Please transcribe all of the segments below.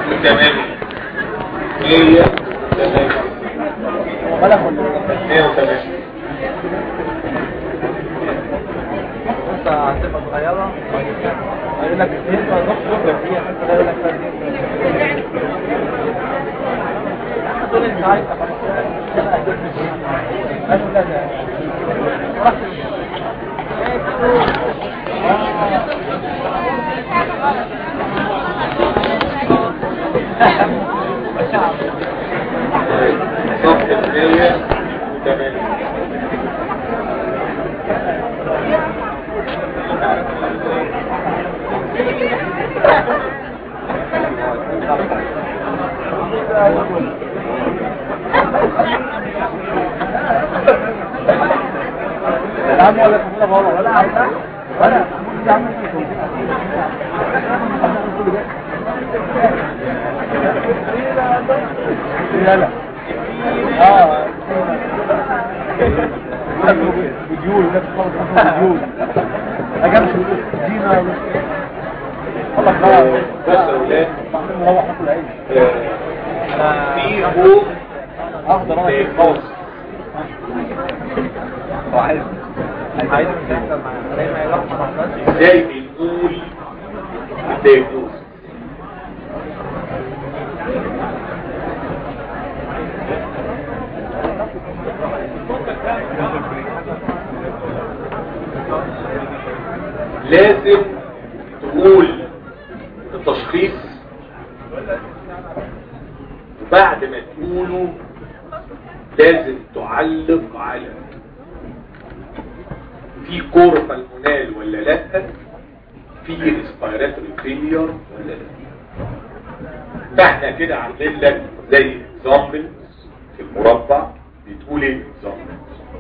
وثمانية مية وثمانية مية وثمانية انت هتبقى صغيرة هيقول لك انت نص دي انت يقول لك دول انت عايز صفحة مية وثمانية العم ولا كده بابا ولا عايزة ولا عم لا لا اه بديول نفس خالص بديول اجمش دينا والله خلاص بص يا ولاد نروح ناكل عيش في فوق اخضر انا دايجنوز هو عايز عايز يحصل معاه زي ما يروح ما حصلش ازاي بنقول الدايجنوز لازم تقول التشخيص وبعد ما تقوله لازم تعلق على في كور بالمونال ولا لا في ريسبيراتوري فيلير ولا لا فاحنا كده عاملين لك زي اكزامبل في المربع بتقول ايه اكزامبل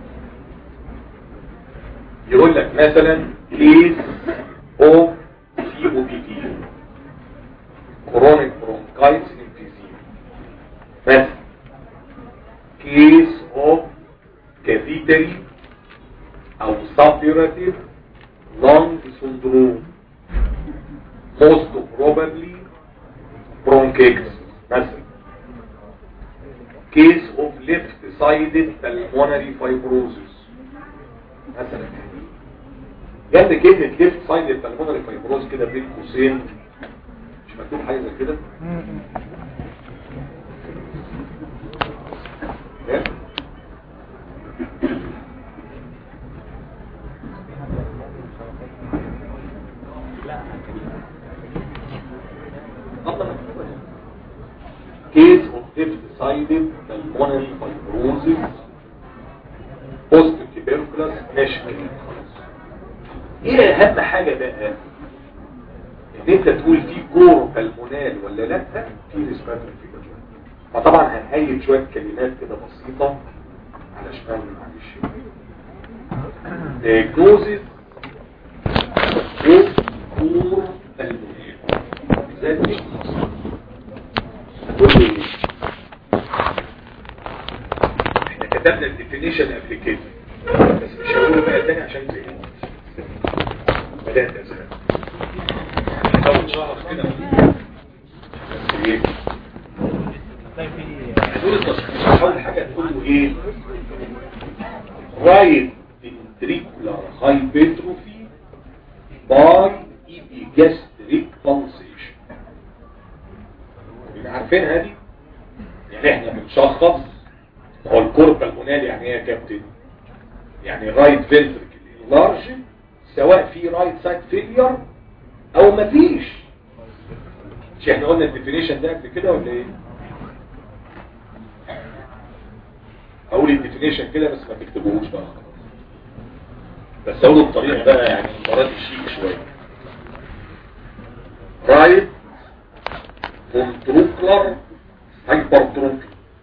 يقول لك مثلا كيس اوف سي او بي دي كورونيك برونكايتس انفيزيم مثلا كيس اوف كافيتري او suppurative lung syndrome most probably bronchitis مثلا case of left-sided pulmonary fibrosis مثلا جنب كلمة left-sided pulmonary fibrosis كده بين قوسين مش مكتوب حاجة زي كده إيه؟ case of left-sided pulmonary fibrosis post tuberculous ماشي كده خلاص ايه اهم حاجة بقى ان انت تقول في كور بالمونال ولا لا في ريسباتوري فيبر فطبعا هنهيئ شوية كلمات كده بسيطة علشان معلش diagnosis of كور بالمونال ازاي دي تقول لي احنا كتبنا الديفينيشن قبل كده بس مش هقوله بقى تاني عشان زهقت بدأت ازهق اول شهر كده بس ايه دول التصحيح اول حاجه تقول له ايه رايت ventricular hypertrophy by epigastric pulsation يبقى عارفينها دي يعني احنا بنشخص هو الكورب البنالي يعني ايه يا كابتن يعني رايت فنتركل لارج سواء في رايت سايد فيلير او مفيش مش احنا قلنا الديفينيشن ده قبل كده ولا ايه اقول الديفينيشن كده بس ما تكتبوهوش بقى خلاص بس اقوله بطريقه بقى يعني المره دي شيك شويه رايت فونتروكلر هايبرتروفي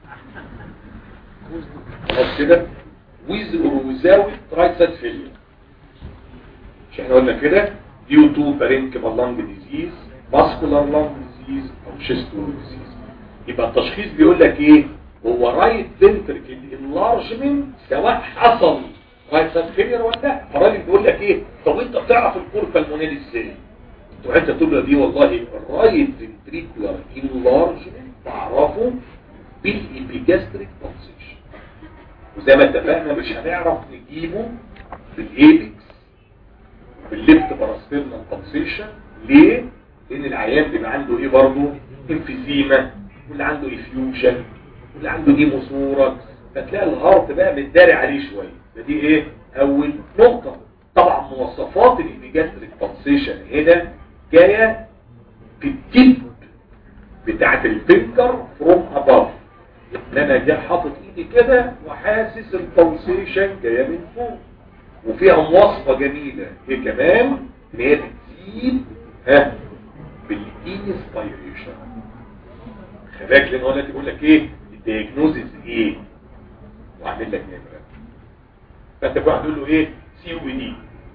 خلاص كده with or without right side failure مش احنا قلنا كده due to parenchymal lung disease vascular lung disease او chest wall disease يبقى التشخيص بيقول لك ايه هو right ventricle enlargement سواء حصل right side failure ولا لا فالراجل بيقول لك ايه طب انت بتعرف الكور بالمونيل ازاي وحتى تقول له دي والله الرايت فنتريكولار انلارجمنت بعرفه بالإبيجاستريك بلسيشن وزي ما اتفقنا مش هنعرف نجيبه بالايبكس بالليفت باراسبيرنال بلسيشن ليه؟ لان العيان بيبقى عنده ايه برضه انفيزيما واللي عنده افيوجن واللي عنده ايموثوركس فتلاقي الهارت بقى متداري عليه شويه فدي ايه اول نقطه طبعا مواصفات الابيجاستريك بلسيشن هنا جايه في التيب بتاعت الفينجر فروم اباف ان انا جاي حاطط ايدي كده وحاسس البلسيشن جايه من فوق وفيها مواصفه جميله ايه كمان ان هي بتزيد ها بالانسبيريشن خلاك لان هو دلوقتي بيقول لك ايه الدياجنوزز ايه واعمل لك نمره فانت بقى تقول له ايه سي و دي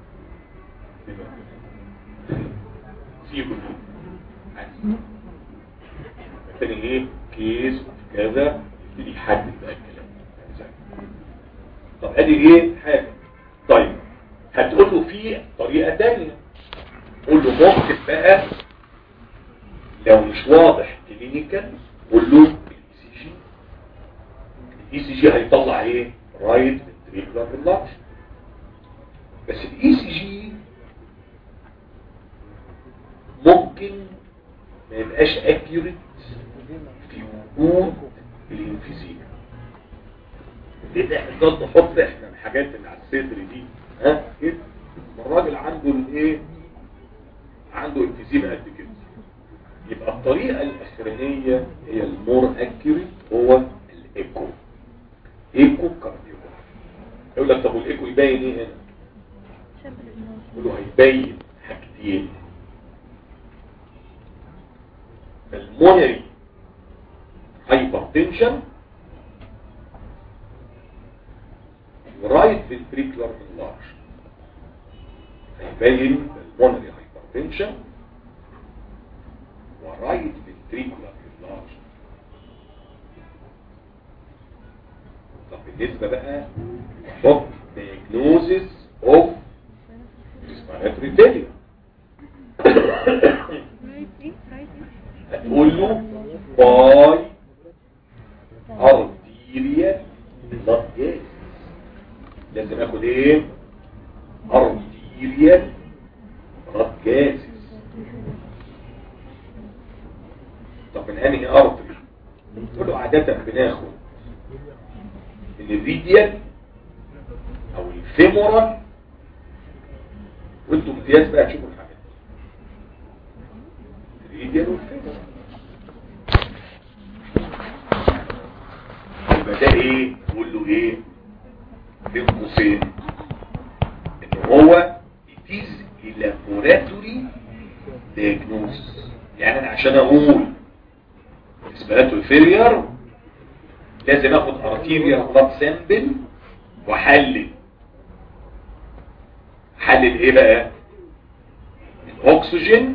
سي و دي الثاني ايه كيس كذا يبتدي يحدد بقى الكلام طب ادي ايه حاجه طيب هتقول له في طريقه ثانيه قول له ممكن بقى لو مش واضح كلينيكال قول له الاي سي جي الاي سي جي هيطلع ايه رايت فنتريكولار انلارج بس الاي سي جي ممكن ما يبقاش اكيوريت في وجود الانفيزيما لان احنا نقعد نحط احنا الحاجات اللي على الصدر دي ها كده الراجل عنده الايه عنده انفيزيما قد كده يبقى الطريقة الأخرانية هي المور أكيوريت هو الإيكو إيكو كارديوجراف يقول لك طب والإيكو يبين إيه هنا؟ يقول له هيبين حاجتين المونري هايبرتنشن ورايت فنتريكولار انلارج هيبين المونري هايبرتنشن ورايت فنتريكولار انلارج طب بالنسبه بقى نحط diagnosis of respiratory failure هتقول له باي ارتيريا بلاد جاز لازم اخد ايه ارتيريا بلاد جاز طب من انهي ارتري تقول له عادة بناخد الفيديال او الفيمورال وانتم امتياز بقى تشوفوا الحاجات الفيديال والفيمورال يبقى ده ايه تقول له ايه بين قوسين ان هو it is a laboratory diagnosis يعني انا عشان اقول اسبراتو فيلير لازم اخد ارتيريال بلاد سامبل واحلل حلل ايه بقى الاكسجين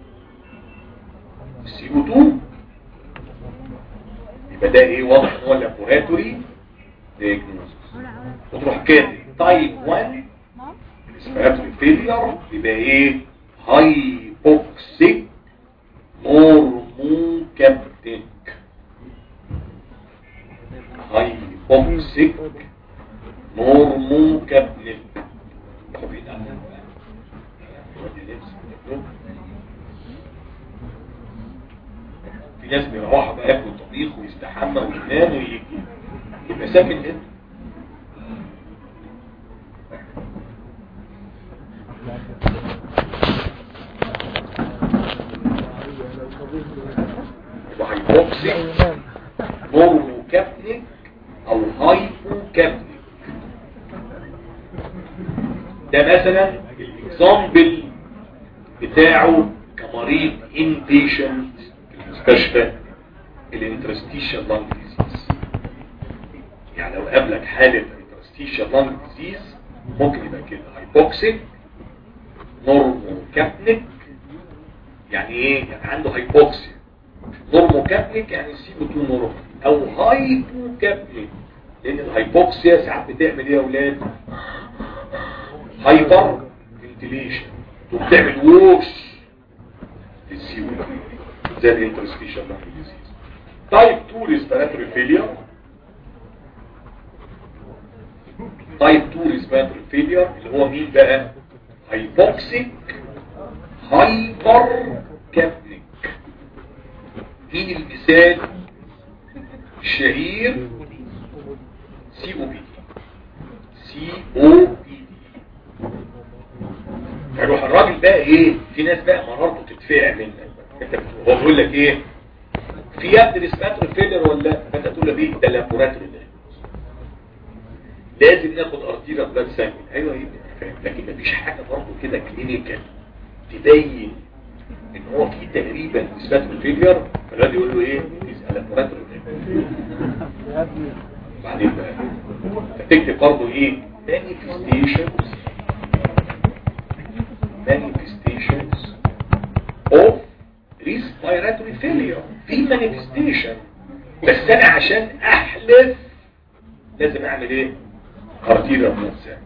السي او 2 يبقى ده ايه واضح ان هو لابوراتوري دياجنوستس وتروح كاتب تايب 1 الاسبراتوري فيلير يبقى ايه هايبوكسيك مورموكابتيك هايبوكسيك مورموكابتيك في ناس بيروحوا بقى ياكلوا طبيخ ويستحمى وينام ويجي يبقى ساكن هنا يبقى هايبوكسيك نورموكابنيك او هايبوكابنيك ده مثلا الاكزامبل بتاعه كمريض انبيشنت في المستشفى الانترستيشال لانج ديزيز يعني لو قابلك حالة انترستيشال لانج ديزيز ممكن يبقى كده هايبوكسيك نورموكابنيك يعني ايه يعني عنده هايبوكسيا نورموكابنيك يعني سيبو تو نورم او هايبوكابنيك لان الهايبوكسيا ساعات بتعمل ايه يا اولاد هايبر فنتيليشن وبتعمل ووش في السي او زي الانترستيشن لانج ديزيز تايب 2 ريسبيراتوري فيلير تايب 2 ريسبيراتوري فيلير اللي هو مين بقى هايبوكسيك هايبر كابنيك مين المثال الشهير سي او بي سي او بي يروح الراجل بقى ايه في ناس بقى مرارته تدفع منك انت بت- هو بيقول لك ايه في يا ابني ريسباتوري فيلر ولا لا فانت تقول له ايه ده لابوراتوري ده لازم ناخد ارتيرا بلاد سامبل ايوه يا ابني أنا فاهم لكن مفيش حاجه برضه كده كلينيكال تبين ان هو في تقريبا ريسباتوري فيلر فالواد يقول له ايه لابوراتوري بعدين بقى فتكتب برضه ايه manifestations manifestations of respiratory failure في manifestation بس انا عشان احلف لازم اعمل ايه ارتيريا بلاد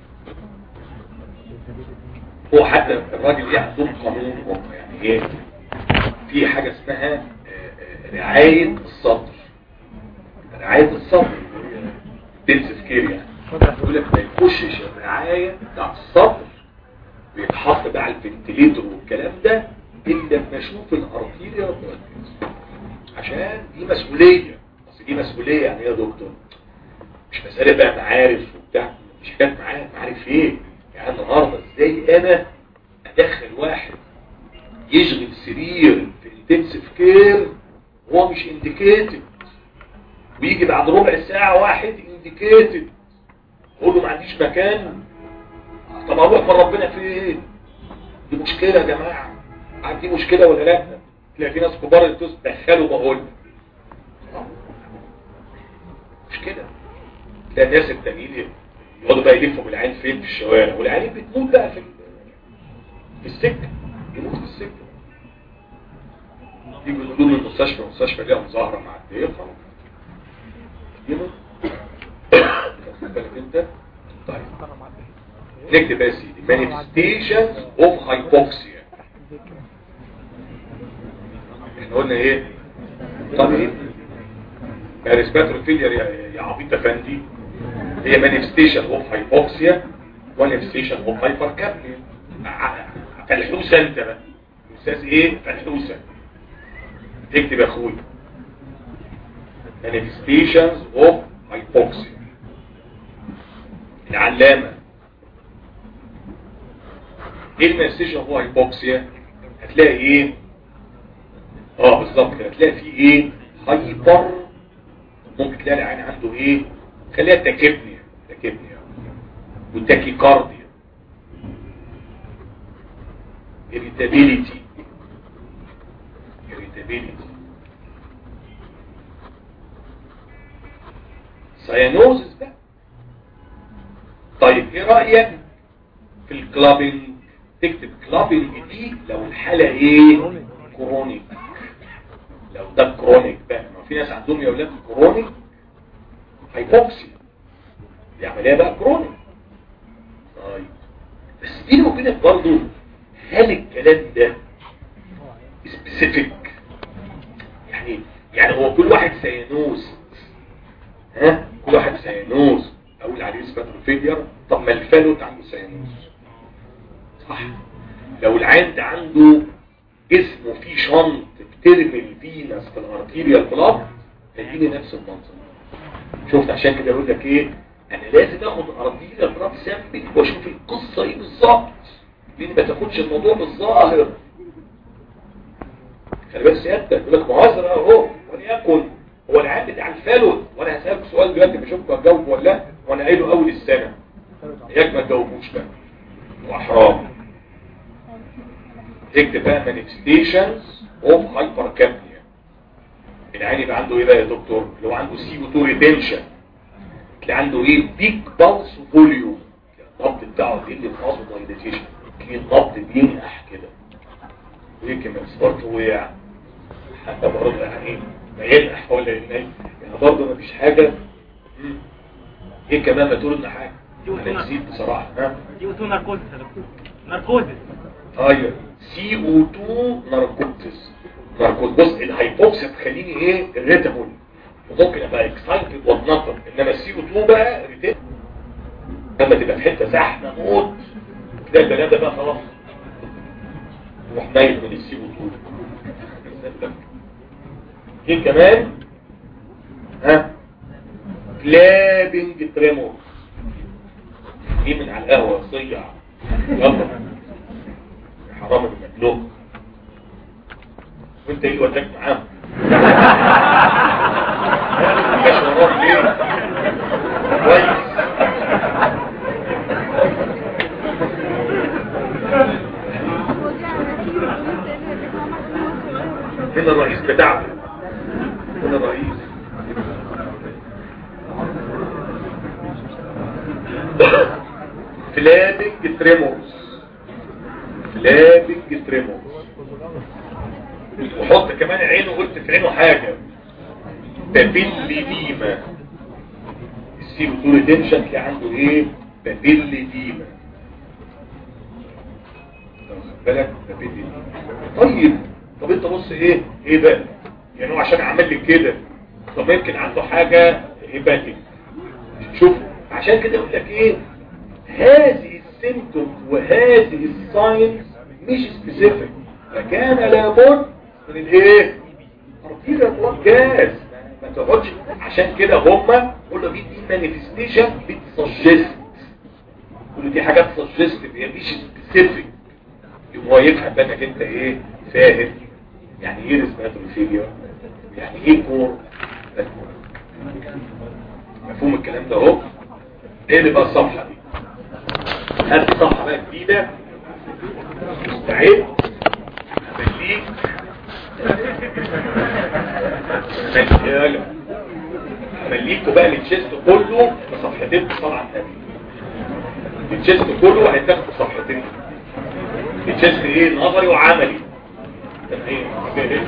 هو حتى الراجل ايه عندهم قانون هم يعني ايه في حاجة اسمها آه، آه، رعاية الصدر رعاية الصدر تنسف كير يعني يقول لك ما يخشش الرعاية بتاع الصدر بيتحط بقى على الفنتليتر والكلام ده الا لما اشوف الارتيريا والبلاد عشان دي مسؤولية بس دي مسؤولية يعني ايه يا دكتور مش مسألة بقى معارف وبتاع مش حكاية معارف معارف ايه يعني النهارده ازاي انا ادخل واحد يشغل سرير في الانتنسيف كير وهو مش انديكيتد ويجي بعد ربع ساعة واحد انديكيتد اقول له ما عنديش مكان طب اروح من ربنا في ايه دي مشكلة يا جماعة عارف دي مشكلة ولا لا تلاقي في ناس كبار اللي تدخلوا بقول مشكلة تلاقي الناس التانيين يقعدوا بقى يلفوا بالعين فين في الشوارع والعيال بتموت بقى في في السكة يموت في السكة يجوا يقولوا له المستشفى المستشفى ليها مظاهرة مع الدقيقة خلاص يموت واخد بالك انت طيب نكتب بقى يا سيدي manifestations of hypoxia احنا قلنا ايه طب ايه يا ريسباتور فيلير يا يا عبيط افندي هي manifestation of hypoxia manifestation of hypercapnia فالحوسة انت بقى استاذ ايه فالحوسة اكتب يا اخوي manifestations of hypoxia العلامة ايه المانيفستيشن اوف هايبوكسيا هتلاقي ايه اه بالظبط كده هتلاقي فيه ايه هايبر ممكن تلاقي العين عنده ايه خليها تاكيبنيا تاكيبنيا والتاكيكارديا irritability irritability سيانوزس بقى طيب ايه رأيك في الكلابنج تكتب كلابنج دي لو الحالة ايه كرونيك لو ده كرونيك بقى ما في ناس عندهم يا اولاد كرونيك هايبوكسيا دي عملية بقى كرونيك طيب بس بيني وبينك برضه هل الكلام ده سبيسيفيك يعني يعني هو كل واحد سيانوز ها كل واحد سيانوز اقول عليه سباترو فيلير طب ما الفالوت عنده سيانوز صح لو العين ده عنده جسمه فيه شنط بترمي الفينس في الارتيريال بلاد هيجيني نفس المنظر شفت عشان كده يقول لك ايه انا لازم اخد ارتيريال بلاد سامبل واشوف القصه ايه بالظبط ليه ما تاخدش الموضوع بالظاهر خلي بالك سيادتك يقول لك معذر اهو وليكن هو العيال بتاع الفالوت وانا هسالك سؤال دلوقتي بشوفك هتجاوب ولا لا وانا قايله اول السنه اياك ما تجاوبوش بقى واحرام تكتب بقى manifestations of hypercapnia العين يبقى عنده ايه بقى يا دكتور اللي هو عنده سي او 2 ريتنشن اللي عنده ايه بيك بالس فوليوم النبض بتاعه بيقل في دايليتيشن تلاقي النبض بينقح كده ويمكن مسبرته وقع حتى برضه يعني ما ينقح ولا ينقح يعني برضه ما فيش حاجه مم. ايه كمان ما تقول لنا حاجه انا نسيت بصراحه ها دي اوتو ناركوزس يا دكتور ناركوزس ايوه سي او 2 ناركوتس ناركوت بص الهايبوكسيا تخليني ايه الريتابول وممكن ابقى اكسايتد واتنطط انما السي او 2 بقى ريتابول لما تبقى في حته زحمه موت تلاقي البني ادم بقى خلاص تروح ميت من السي او 2 في كمان ها كلابنج تريمور دي من على القهوه صيع يلا حرام المملوك وانت ايه وداك معاهم ماشي وراهم ليه كويس فين الرئيس بتاعه فين الرئيس فلابنج تريمورز فلابنج تريمورز وحط كمان عينه قلت في عينه حاجة بابيلي ديما السيرو تو ريدنشن تلاقي عنده ايه بابيلي ديما واخد بالك بابيلي ديما طيب طب انت بص ايه ايه بقى يعني هو عشان عمل لي كده طب يمكن عنده حاجة هيباتيك شوف عشان كده يقول لك ايه هذه السيمتومز وهذه الساينز مش سبيسيفيك فكان لابد من الايه ارتيريا بلاد جاز ما تقعدش عشان كده هما قلنا دي دي مانيفستيشن بتسجست كل دي حاجات سجست هي مش سبيسيفيك يبقى هو يفهم بقى انك انت ايه فاهم يعني ايه ريسبيراتوري يعني ايه كور مفهوم الكلام ده اهو ايه اللي بقى الصفحه دي هات صفحه بقى جديده مستعد خليك خليكوا بقى التشيست كله بصفحتين بصنع النبي التشيست كله هيتاخد بصفحتين التشيست ايه نظري وعملي تمام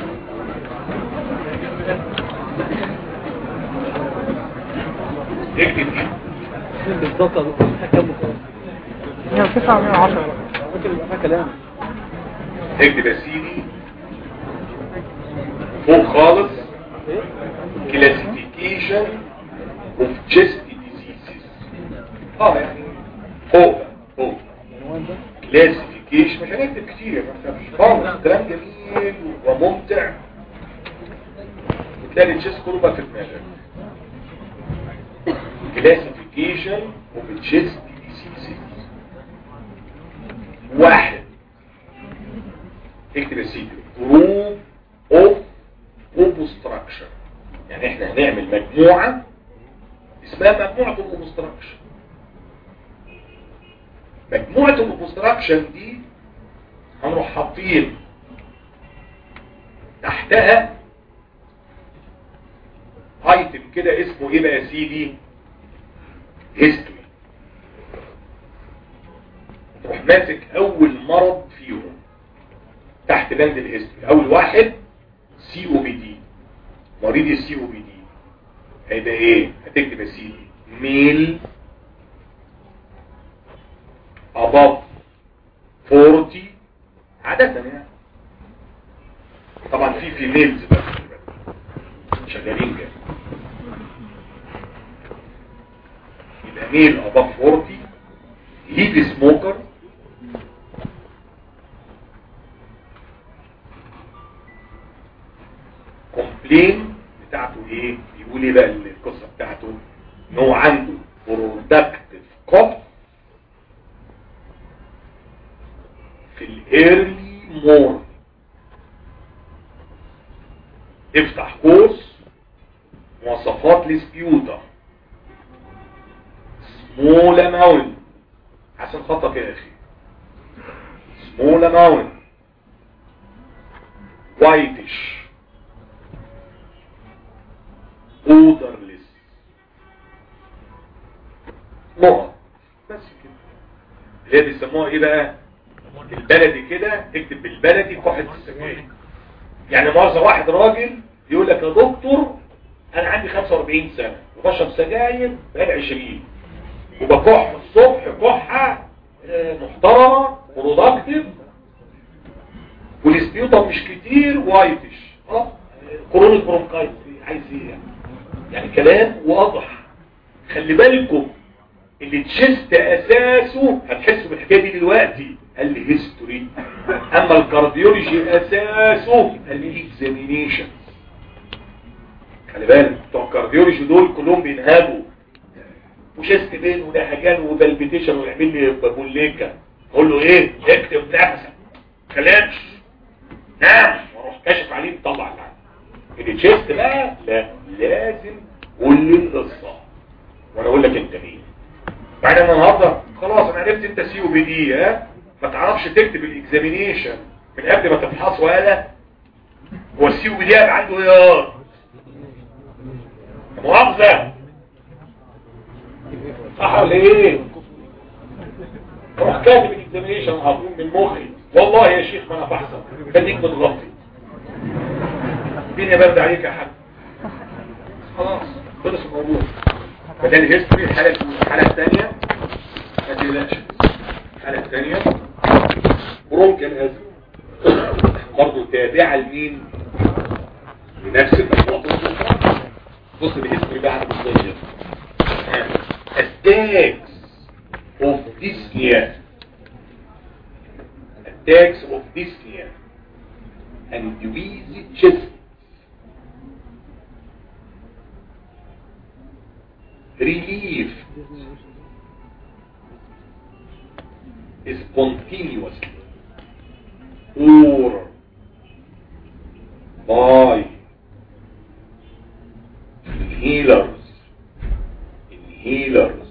اكتب دي بالظبط كم هي 910 ممكن يبقى فيها كلام اكتب يا سيدي فوق خالص كلاسيفيكيشن اوف chest diseases اه يعني فوق فوق كلاسيفيكيشن مش هنكتب كتير يا ما خالص كلام جميل وممتع وتلاقي التشيست كله بقى في دماغك كلاسيفيكيشن اوف chest diseases واحد اكتب يا سيدي جروب اوف اوبستراكشن يعني احنا هنعمل مجموعة اسمها مجموعة الاوبستراكشن مجموعة الاوبستراكشن دي هنروح حاطين تحتها ايتم كده اسمه ايه بقى يا سيدي هيستوري تروح ماسك اول مرض فيهم تحت بند الهيستوري اول واحد سي او بي دي مريض السي او بي دي هيبقى ايه هتكتب يا سيدي ميل above 40 عادة يعني طبعا في فيميلز بس شغالين كده يبقى ميل above 40 هيد سموكر كومبلين بتاعته ايه بيقول ايه بقى القصة بتاعته ان هو عنده برودكتيف كوب في الايرلي مور افتح قوس مواصفات لسبيوتا سمول اماونت عشان خطك يا اخي سمول اماونت وايتش odorless نقط بس كده اللي هي بيسموها ايه بقى البلدي كده اكتب بالبلدي كحة السجاير يعني مرة واحد راجل يقول لك يا دكتور انا عندي 45 سنة وبشرب سجاير بقالي 20 وبكح الصبح كحة آه، محترمة برودكتيف والسبيوتم مش كتير وايتش اه كورونيك برونكايتس عايز ايه يعني يعني كلام واضح خلي بالكم اللي تشيست اساسه هتحسوا بالحكايه دي دلوقتي قال لي هيستوري اما الكارديولوجي اساسه قال لي اكزامينيشن خلي بالك بتوع الكارديولوجي دول كلهم بينهبوا وشيست بين ونهجان وبلبيتيشن ويعمل لي بوليكا اقول له ايه اكتب نفسك كلامش نام واروح كاشف عليه مطلع العين التشيست بقى لا لازم قول لي القصه وانا اقول لك انت مين بعد انا النهارده خلاص انا عرفت انت سي او بي دي ها ما تعرفش تكتب الاكزامينيشن من قبل ما تفحص ولا هو السي او بي دي عنده ايه مؤاخذه صح ولا ايه روح كاتب الاكزامينيشن هقوم من مخي والله يا شيخ ما انا بحسب خليك متغطي الدنيا برد عليك يا حاج خلاص خلص الموضوع فده الهيستوري الحالة الحالة الثانية ما تقلقش الحالة الثانية برونكال ازمة برضه تابعة لمين لنفس الموضوع بص الهيستوري بقى عن بالظبط attacks of dyspnea attacks of dyspnea and wheezy chest relief is continuously or by inhalers inhalers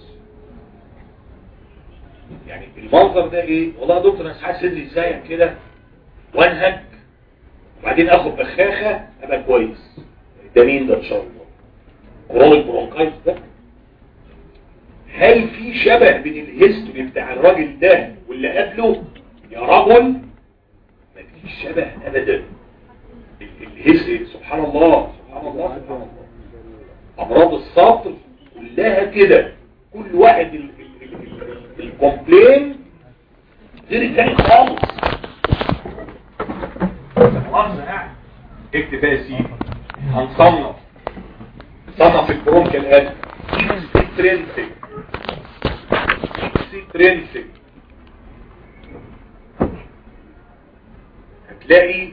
يعني المنظر ده ايه والله يا دكتور انا حاسس ان ازاي كده وانهج وبعدين اخد بخاخه ابقى كويس ده مين ده ان شاء الله كرونيك برونكايتس ده هل في شبه بين الهيستوري بتاع الراجل ده واللي قبله يا رجل مفيش شبه ابدا الهيستوري سبحان الله سبحان الله سبحان الله امراض السطر كلها كده كل واحد الكومبلين غير الثاني خالص اكتب بقى يا سيدي هنصنف صنف البرونكال ادم اكسترينسيك اكسترينسيك هتلاقي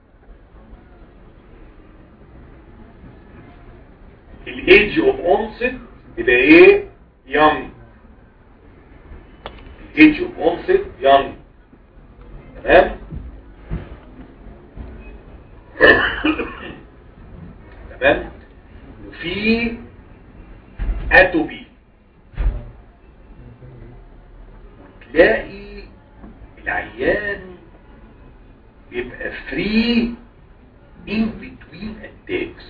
الايدج اوف اونست يبقى ايه يونج الايدج اوف اونست يونج تمام تمام وفي اتوبي تلاقي العيان بيبقى فري in between attacks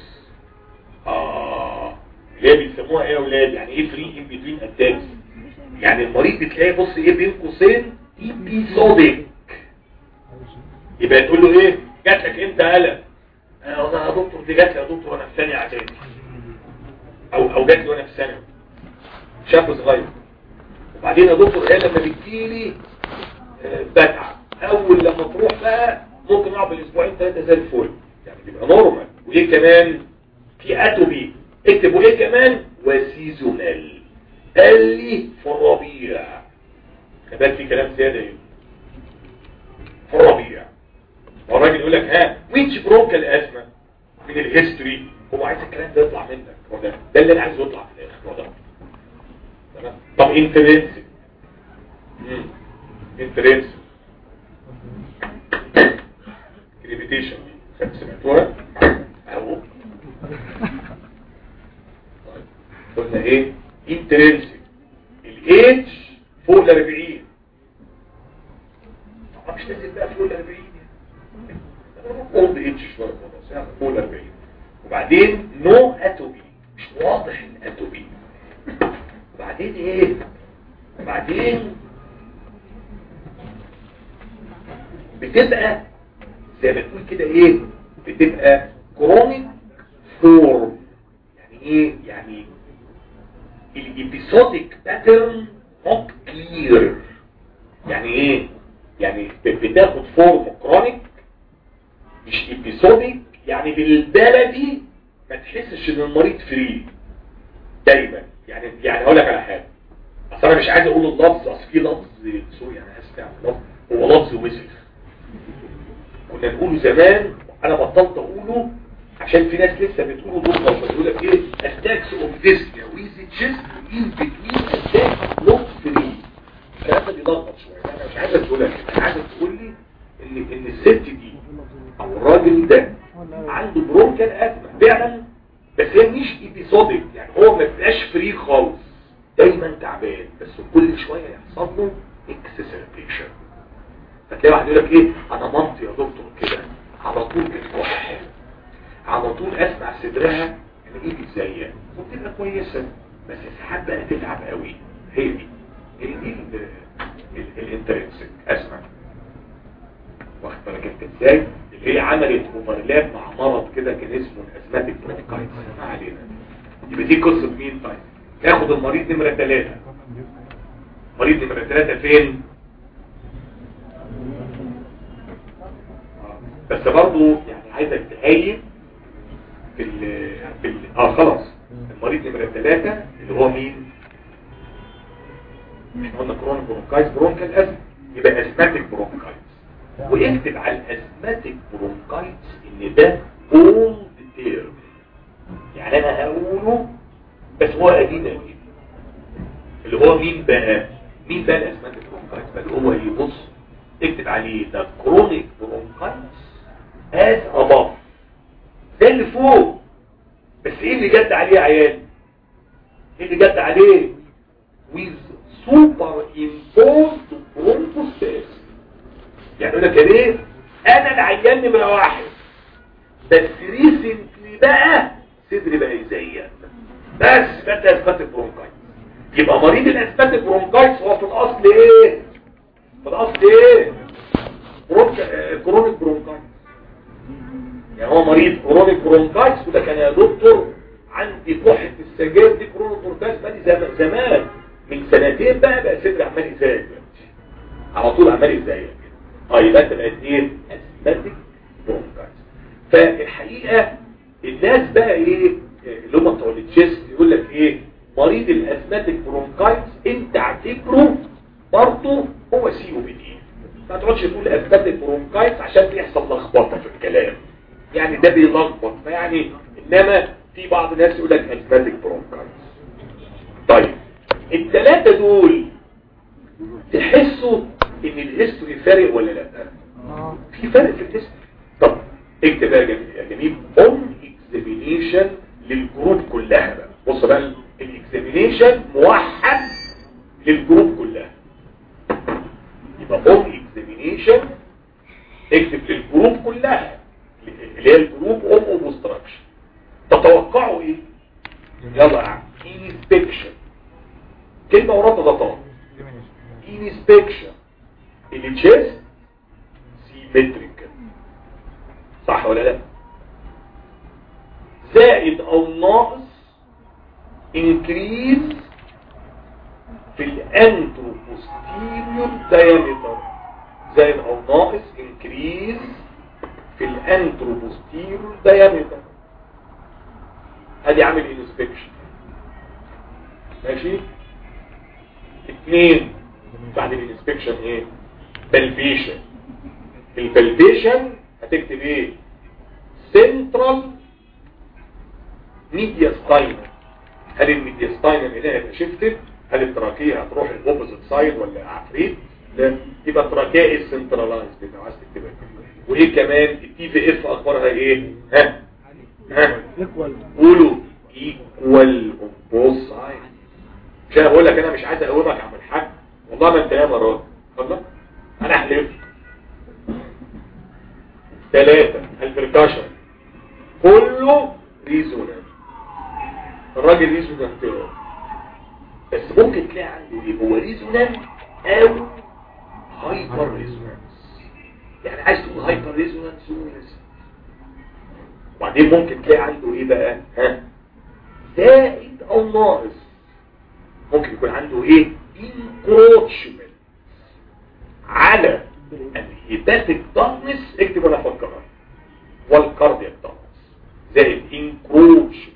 اه اللي هي بيسموها ايه يا اولاد يعني ايه فري in between attacks يعني المريض بتلاقيه بص ايه بين قوسين ايبيسوديك يبقى تقول له ايه جات لك امتى الم انا يا دكتور دي جات لي يا دكتور وانا في ثانيه اعدادي او او جات لي وانا في ثانوي شاب صغير وبعدين يا دكتور هي لما بتجيلي آه، بتعب اول لما تروح بقى ممكن اقعد بالاسبوعين ثلاثه زي الفل يعني بيبقى نورمال وايه كمان في اتوبي اكتبوا ايه كمان وسيزونال قال لي في الربيع كمان في كلام زياده ايه في الربيع والراجل يقول لك ها ويتش برونكال ازمه من الهيستوري هو عايز الكلام ده يطلع منك هو ده ده اللي انا عايزه يطلع في الاخر هو ده تمام طب انترنسك انترنسك كريبيتيشن دي سمعتوها اهو طيب قلنا ايه انترنسك الايدج فوق ال 40 طبعا مش لازم بقى فوق ال 40 اولد ايدج شويه خلاص يعني فوق ال 40 وبعدين نو اتوبي مش واضح الاتوبي وبعدين ايه وبعدين بتبقى زي ما تقول كده ايه بتبقى كرونيك فورم يعني ايه يعني الابيسوديك باترن نوت كلير يعني ايه يعني بتاخد فورم كرونيك مش ابيسوديك يعني بالبلدي ما تحسش ان المريض فري دايما يعني يعني هقول لك على حاجه اصل انا مش عايز اقول اللفظ اصل في لفظ سوري انا اسف يعني لفظ هو لفظ وسخ كنا نقوله زمان انا بطلت اقوله عشان في ناس لسه بتقوله دول لفظ يقول لك ايه attacks of dyspnea with chest in between attacks not free الكلام ده بيلخبط شويه انا مش عايزك تقولها كده انا عايزك تقول لي ان ان الست دي او الراجل ده عنده برونكال ازمه فعلا بس هي مش ايبيسوديك يعني هو ما بيبقاش فري خالص دايما تعبان بس كل شويه يحصل له اكسسربيشن فتلاقي واحد يقول لك ايه انا مامتي يا دكتور كده على طول بتكح على طول اسمع صدرها انا ايدي ازاي وبتبقى كويسه بس ساعات بقى تتعب قوي هي دي هي دي الانترنسك اسمع واخد بالك انت ازاي اللي هي عملت اوفرلاب مع مرض كده كان اسمه الازماتيك برونكايتس ما علينا يبقى دي قصه مين طيب ناخد المريض نمره ثلاثة مريض نمره ثلاثة فين بس برضو يعني عايزك تهيئ في ال في ال اه خلاص المريض نمره ثلاثة اللي هو مين احنا قلنا كرونيك برونكايتس برونكال ازمه يبقى ازماتيك برونكايتس ويكتب على الازماتيك برونكايتس ان ده اولد تيرم يعني انا هقوله بس هو قديم قوي اللي هو مين بقى مين بقى الازماتيك برونكايتس بقى اللي هو يبص اكتب عليه ده كرونيك برونكايتس از اباف ده اللي فوق بس ايه اللي جد عليه يا عيال ايه اللي جد عليه with super imposed bronchospasm يعني يقول لك يا ليه انا العيان نمره واحد بس ريسنتلي بقى صدري بقى يزين بس ده اثبات البرونكايتس يبقى مريض الاسبات برونكايتس هو في الاصل ايه في الاصل ايه برونك... آه، كرونيك برونكايتس يعني هو مريض كرونيك برونكايتس وده كان يا دكتور عندي كحة السجاير دي كرونيك برونكايتس بقى زمان زمان من سنتين بقى بقى صدري عمال يزايد على طول عمال يزايد كده اه يبقى انت بقت ايه اسباتيك برونكايتس فالحقيقه الناس بقى ايه اللي هم بتوع التشيست يقول لك ايه مريض الاسماتيك برونكايتس انت اعتبره برضه هو سي او بي دي ما تقعدش تقول اسماتيك برونكايتس عشان بيحصل لخبطه في الكلام يعني ده بيلخبط فيعني انما في بعض الناس يقول لك اسماتيك برونكايتس طيب الثلاثه دول تحسوا ان الهيستوري فارق ولا لا في فرق في الهيستوري طب اكتب بقى يا جميل يا جميل اون اكزامينيشن للجروب كلها بقى بص بقى الاكزامينيشن موحد للجروب كلها يبقى اون اكزامينيشن اكتب للجروب كلها اللي هي الجروب اوم اوبستراكشن تتوقعوا ايه يلا يا عم انسبكشن كلمه وراها غلطان انسبكشن التشيست سيمتريك صح ولا لا زائد او ناقص انكريز في الانتروبوستيريور دايمتر زائد او ناقص انكريز في الانتروبوستيريور دايمتر ادي عامل انسبكشن ماشي اثنين بعد الانسبكشن ايه بلبيشن البلبيشن هتكتب ايه سنترال ميديا ستاينر هل الميديا ستاينر هنا هيبقى شفتت هل التراكيه هتروح الاوبوزيت سايد ولا عفريت لا يبقى التراكيه السنتراليز بتاع عايز تكتبها وايه كمان التي في اف اخبارها ايه ها ها قولوا ايكوال اون بوث سايد عشان اقول لك انا مش عايز اقومك يا عم الحاج والله ما انت يا مرات الله انا احلف ثلاثة البركاشن كله ريزونانت الراجل ريزونانت بس ممكن تلاقي عنده ايه هو ريزونانت او هايبر ريزونانس يعني عايز تقول هايبر ريزونانس وبعدين ممكن تلاقي عنده ايه بقى ها زائد او ناقص ممكن يكون عنده ايه انكروتشمنت على الهيباتيك دارنس اكتب انا افكرها والكاردياك دالنس زائد انكروشمنت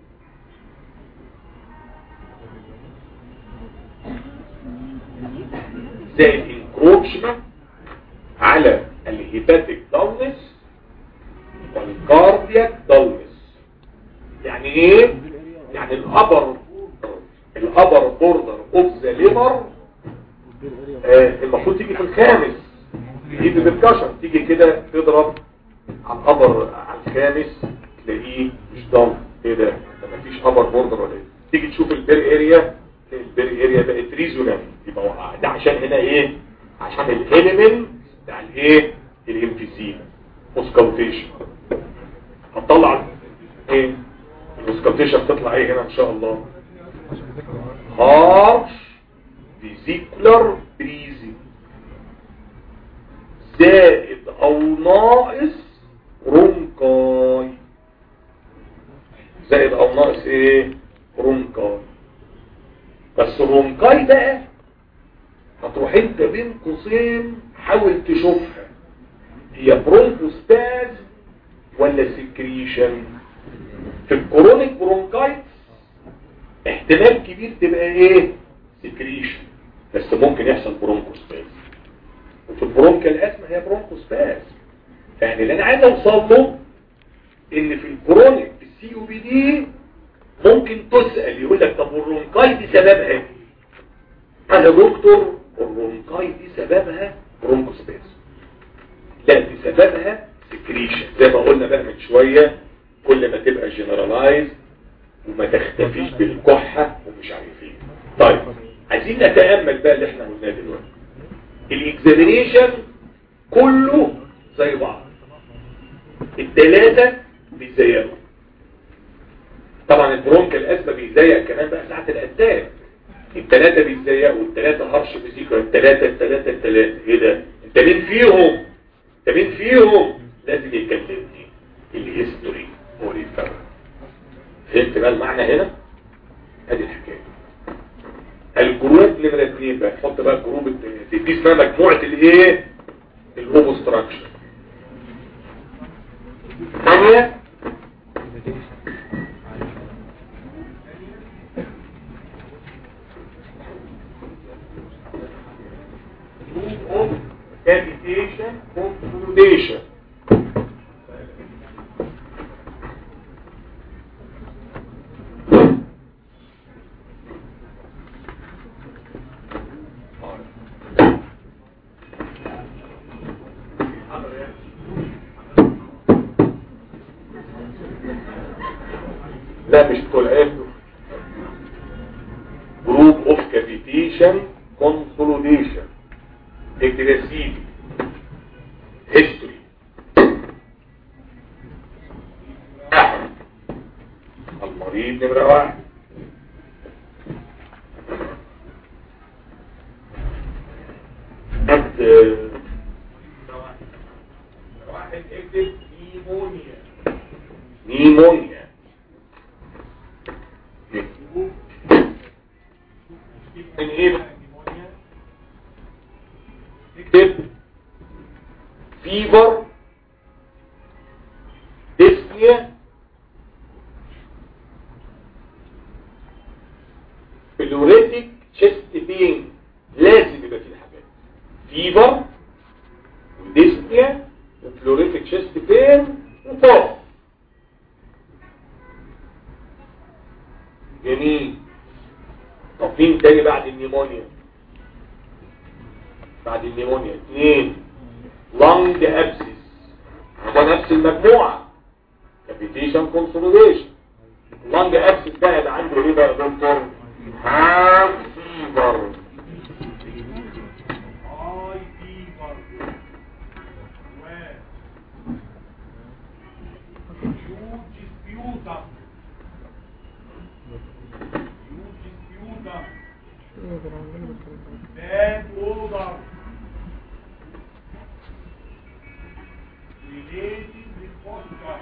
زائد انكروشمنت على الهيباتيك دالنس والكاردياك دالنس يعني ايه يعني الابر الابر بوردر اوف ذا ليفر المفروض تيجي في الخامس تيجي بالكشر تيجي كده تضرب على الابر على الخامس تلاقيه مش ضم ايه ده ده مفيش ابر بوردر ولا ايه تيجي تشوف البير اريا تلاقي البير اريا بقت ريزونانت يبقى وقع. ده عشان هنا ايه عشان الاليمنت بتاع الايه الامفيزيما اوسكالتيشن هتطلع ايه الاوسكالتيشن تطلع ايه هنا ان شاء الله هارش فيزيكولار بريزنج زائد او ناقص رونكاي زائد او ناقص ايه رونكاي بس الرونكاي بقى هتروح انت بين قوسين حاول تشوفها هي برونكوستاز ولا سكريشن في الكرونيك برونكايتس احتمال كبير تبقى ايه سكريشن بس ممكن يحصل برونكوستاز وفي البرونكال اسمه هي برونكوستاز يعني اللي انا عايز اوصل له ان في الكرونيك في السي او بي دي ممكن تسال يقول لك طب والرونكاي دي سببها ايه قال يا دكتور الرونكاي دي سببها برونكوستاز لا دي سببها سكريشن زي ما قلنا بقى من شويه كل ما تبقى جنرالايز وما تختفيش بالكحه ومش عارف ايه طيب عايزين نتامل بقى اللي احنا قلناه دلوقتي الاكزامينيشن كله زي بعض الثلاثه بيزيقوا طبعا البرونكال الاسبه بيزيق كمان بقى ساعه الاتاك الثلاثه بيزيقوا الثلاثه هرش فيزيكال الثلاثه الثلاثه الثلاثه ايه ده انت مين فيهم انت مين فيهم لازم يكلمني الهيستوري هو اللي يفرق فهمت بقى المعنى هنا ادي الحكايه الجروب نمرة اثنين بقى تحط بقى الجروب الت- دي اسمها مجموعة الايه الاوبستراكشن ثانية group of cavitation consolidation لا مش طلعته جروب اوف كافيتيشن كونسوليديشن اكتب يا سيدي هيستوري المريض نمرة واحد قد واحد اكتب نيمونيا نيمونيا من ايه بقى النيمونيا اكتب فيبر ديسنيا فلوريتك تشست بين لازم يبقى فيه الحاجات فيبر وديسنيا وفلوريتك تشست بين وطاف جميل طب مين تاني بعد النيمونيا بعد النيمونيا اثنين لانج ابسس هو نفس المجموعة كابيتيشن كونسوليديشن لانج ابسس ده يبقى عنده ايه بقى يا دكتور هاي فيبر هاي فيبر هيوج سبيوتم هيوج سبيوتم bad odor related with posture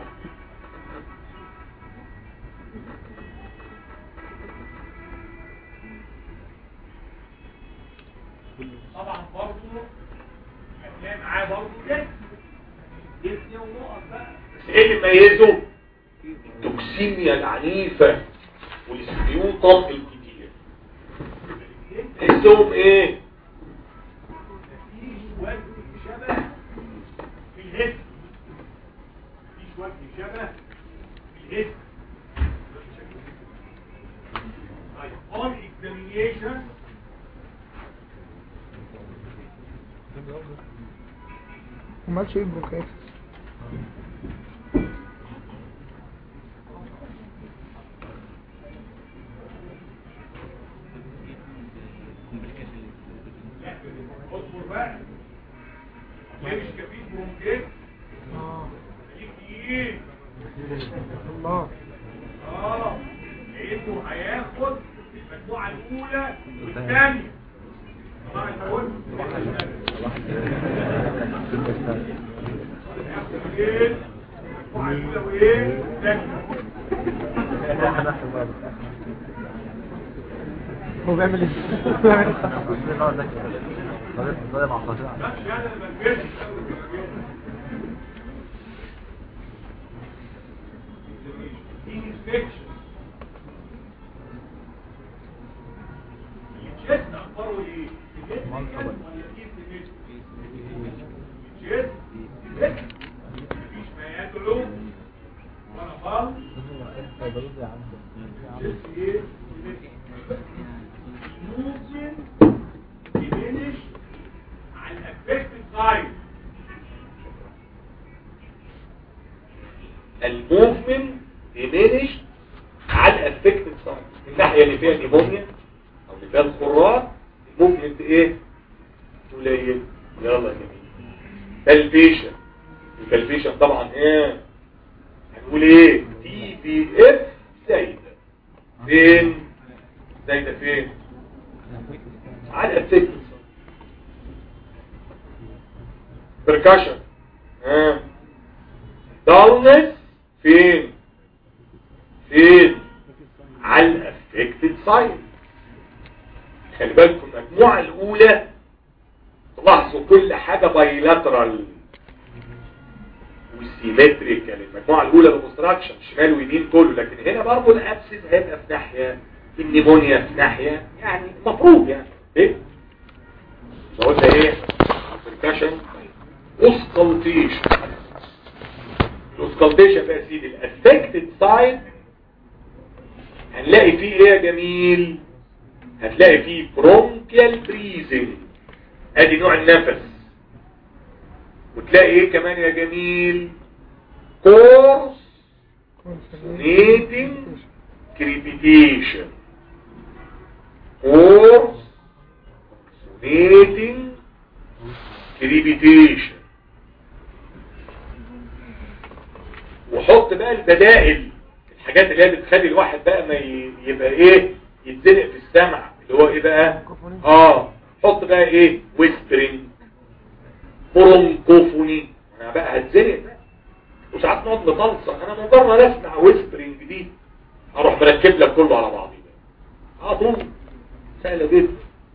طبعا برضه هتلاقي معاه برضه جسم جسم ونقط بقى بس ايه اللي ميزه التوكسيميا العنيفة والسبيوطم الكتير تحسهم ايه مفيش وجه شبه في الهد مفيش وجه شبه في الهد طيب on examination ومالش ايه برونكايتس اصبر بقى ليه مش كفيف برونكيت اه خليك ايه الله اه لانه هياخد المجموعه الاولى والثانيه طبعا انت قلت هياخد ايه المجموعه الاولى وايه والثانيه هو بيعمل ايه؟ بيعمل ايه؟ لا شهاده ما تجيش inspection الجسم اخباره ايه؟ الجسم كان ولا كيف الجسم؟ الجسم مفيش ما يدعو ولا ضل الجسم ايه؟ ممكن diminish على الافكتد سايد الموفمنت ديمينش على الافكتد سايد الناحيه اللي فيها نيمونيا او اللي فيها الخراج الموفمنت ايه قليل يلا يا جميل تلبيشن التلبيشن طبعا ايه هنقول ايه تي بي اف زايده فين زايده فين على الافكتد سايد بركاشن ها دارنس فين فين على الافكتد سايد خلي بالكم المجموعة الاولى تلاحظوا كل حاجة بايلاترال والسيمتريكال المجموعة الاولى الاوبستراكشن شمال ويمين كله لكن هنا برضه الابسس هيبقى في ناحية النيمونيا في ناحية يعني المفروض يعني ايه قلنا ايه بركاشن اوسكالتيشن الاوسكالتيشن بقى يا سيدي الافكتد سايد هنلاقي فيه ايه يا جميل هتلاقي فيه برونكيال بريزنج ادي نوع النفس وتلاقي ايه كمان يا جميل كورس نيتنج كريبيتيشن كورس نيتنج كريبيتيشن وحط بقى البدائل الحاجات اللي هي بتخلي الواحد بقى ما ي- يبقى ايه يتزنق في السمع اللي هو ايه بقى اه حط بقى ايه ويسبرينج برونكوفوني انا بقى هتزنق بقى وساعات نقعد نطلصق انا مجرد اسمع ويسبرينج دي اروح مركب لك كله على بعضه بقى اه طول سهله جدا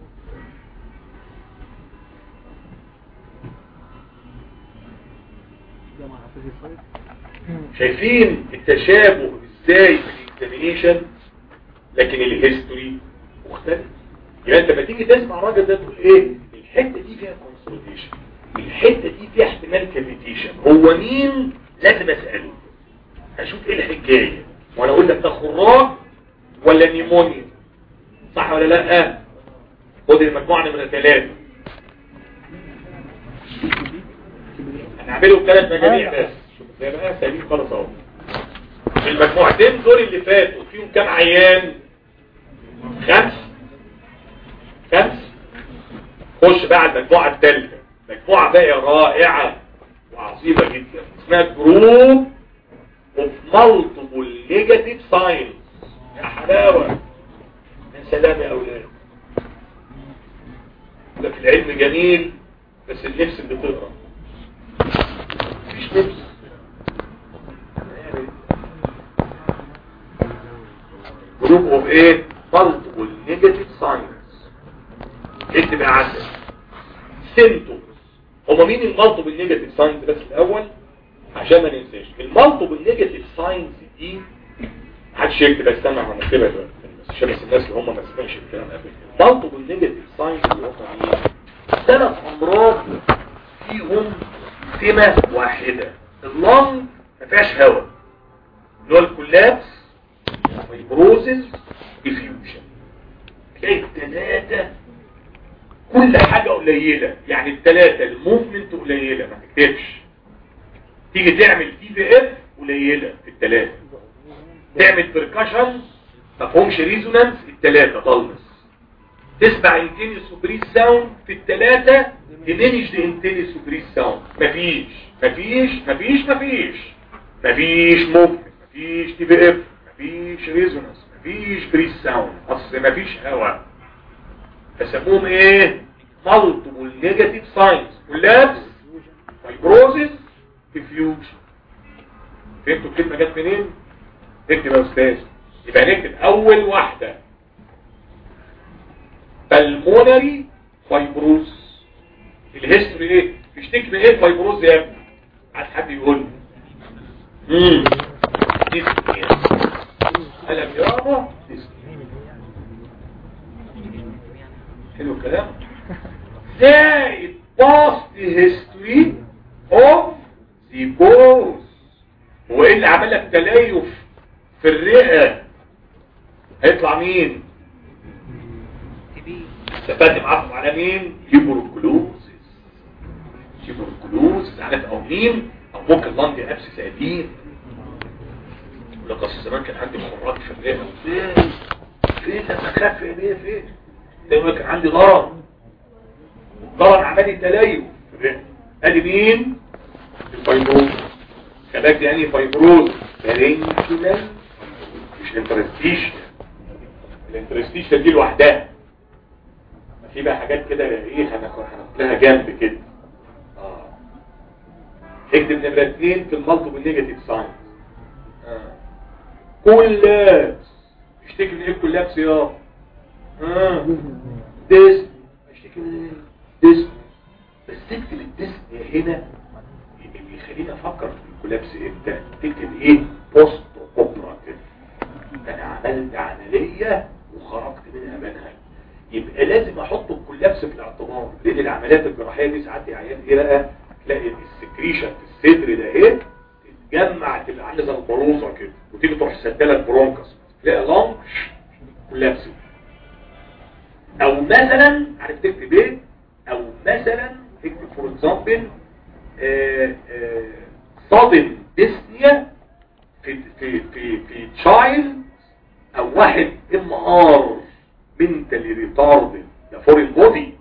شايفين التشابه ازاي في الاكزامينيشن لكن الهيستوري مختلف يبقى انت لما تيجي تسمع الراجل ده تقول ايه الحته دي فيها كونسوليديشن الحته دي فيها احتمال كافيتيشن هو مين لازم اساله اشوف ايه الحكايه وانا اقول لك ده خراج ولا نيمونيا صح ولا لا خد المجموعه نمره ثلاثه هنعمله بثلاث مجاميع بس شوف زي بقى سليم خالص اهو المجموعتين دول اللي فاتوا فيهم كام عيان خمس خمس خش بقى على المجموعة الثالثة مجموعة بقى رائعة وعظيمة جدا اسمها جروب اوف مالتيبل نيجاتيف ساينز يا حلاوة يا سلام يا اولاد ده في العلم جميل بس النفس اللي تقرا مفيش نفس جروب اوف ايه مالتيبل نيجاتيف ساينز اكتب عندك سيمتومز هما مين المالتيبل نيجاتيف ساينز بس الاول عشان ما ننساش المالتيبل نيجاتيف ساينز دي محدش يكتب استنى احنا هنكتبها دلوقتي بس عشان بس الناس اللي هم ما سمعوش الكلام قبل كده المالتيبل نيجاتيف ساينز اللي هم ايه ثلاث امراض فيهم سمة واحدة اللنج ما فيهاش هواء اللي هو الكولابس فايبروزز ديفيوجن تلاقي الثلاثة كل حاجة قليلة يعني الثلاثة الموفمنت قليلة ما تكتبش تيجي تعمل تي في اف قليلة في الثلاثة تعمل بركشن ما فيهمش ريزونانس الثلاثة ضلمس تسمع انتينيس وبريس ساوند في الثلاثة ديمينيش دي انتينيس وبريس ساوند مفيش مفيش مفيش مفيش مفيش موفمنت مفيش تي في اف مفيش ريزونانس مفيش بريس ساوند اصل مفيش هواء فسموهم ايه مالتيبل نيجاتيف ساينز كولابس فايبروزيس ديفيوجن فهمتوا الكلمه جت منين اكتب يا استاذ يبقى نكتب اول واحده بالمونري فايبروز الهيستوري ايه بيشتكي من ايه فايبروز يا ابني عايز حد يقول لي امم ديسنيا قلم يابا ديسنيا حلو الكلام زائد باست هيستوري اوف زيجوز هو ايه اللي عمل لك تليف في الرئه هيطلع مين استفدت معاكم على مين هيبروكلوزس هيبروكلوزس عارف او مين او ممكن لانج ابسس قديم لقد زمان كان عندي خراج في الرئه فين فين لما خف ايديه فين دايما كان عندي ضرر ضرر عمل لي تليف في الرئه ادي مين الفايبروز خلاك دي يعني فايبروز بارينكولار مش انترستيشن الانترستيشن دي لوحدها في بقى حاجات كده ايه هناخد لها جنب كده اه اكتب نمرة اتنين في المالتيبل نيجاتيف ساينز اه كولابس اشتكي من ايه كولابس يا اه ديس اشتكي من ايه ديس بس تكتب الديس هنا اللي يخليني افكر في الكولابس امتى تكتب ايه بوست اوبراتيف انا عملت عملية وخرجت منها منهج يبقى لازم احط الكولابس في الاعتبار لان العمليات الجراحيه دي ساعات عيان ايه بقى تلاقي السكريشن في الصدر ده ايه تتجمع تبقى عامله زي البروزه كده وتيجي تروح سدله البرونكس تلاقي لانج كولابس او مثلا عارف تكتب ايه او مثلا تكتب فور اكزامبل صادم ديسنيا في في في في تشايلد او واحد ام ار منتالي ريتاردد ده فورين بودي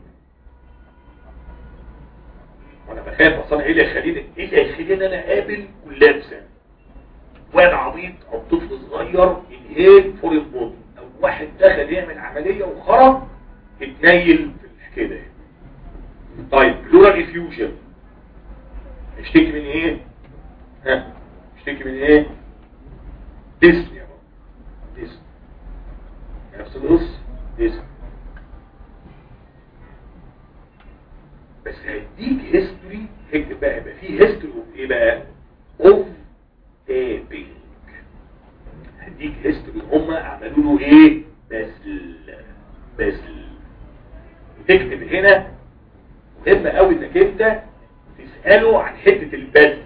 وانا بخاف اصلا ايه اللي يخليني ايه اللي يخليني انا اقابل كلابسه واحد عبيط او طفل صغير انهيل فورين بودي او واحد دخل يعمل عمليه وخرج اتنيل في الحكايه دي طيب بلورال افيوجن اشتكي من ايه ها اشتكي من ايه ديسنيا ديسنيا نفس القصه ديسنيا بس هيديك هيستوري اكتب بقى يبقى فيه هيستوري اوف ايه بقى اوف تابينج هديك هيستوري هم عملوا له ايه بسل بسل وتكتب هنا مهم قوي انك انت تسأله عن حتة البذل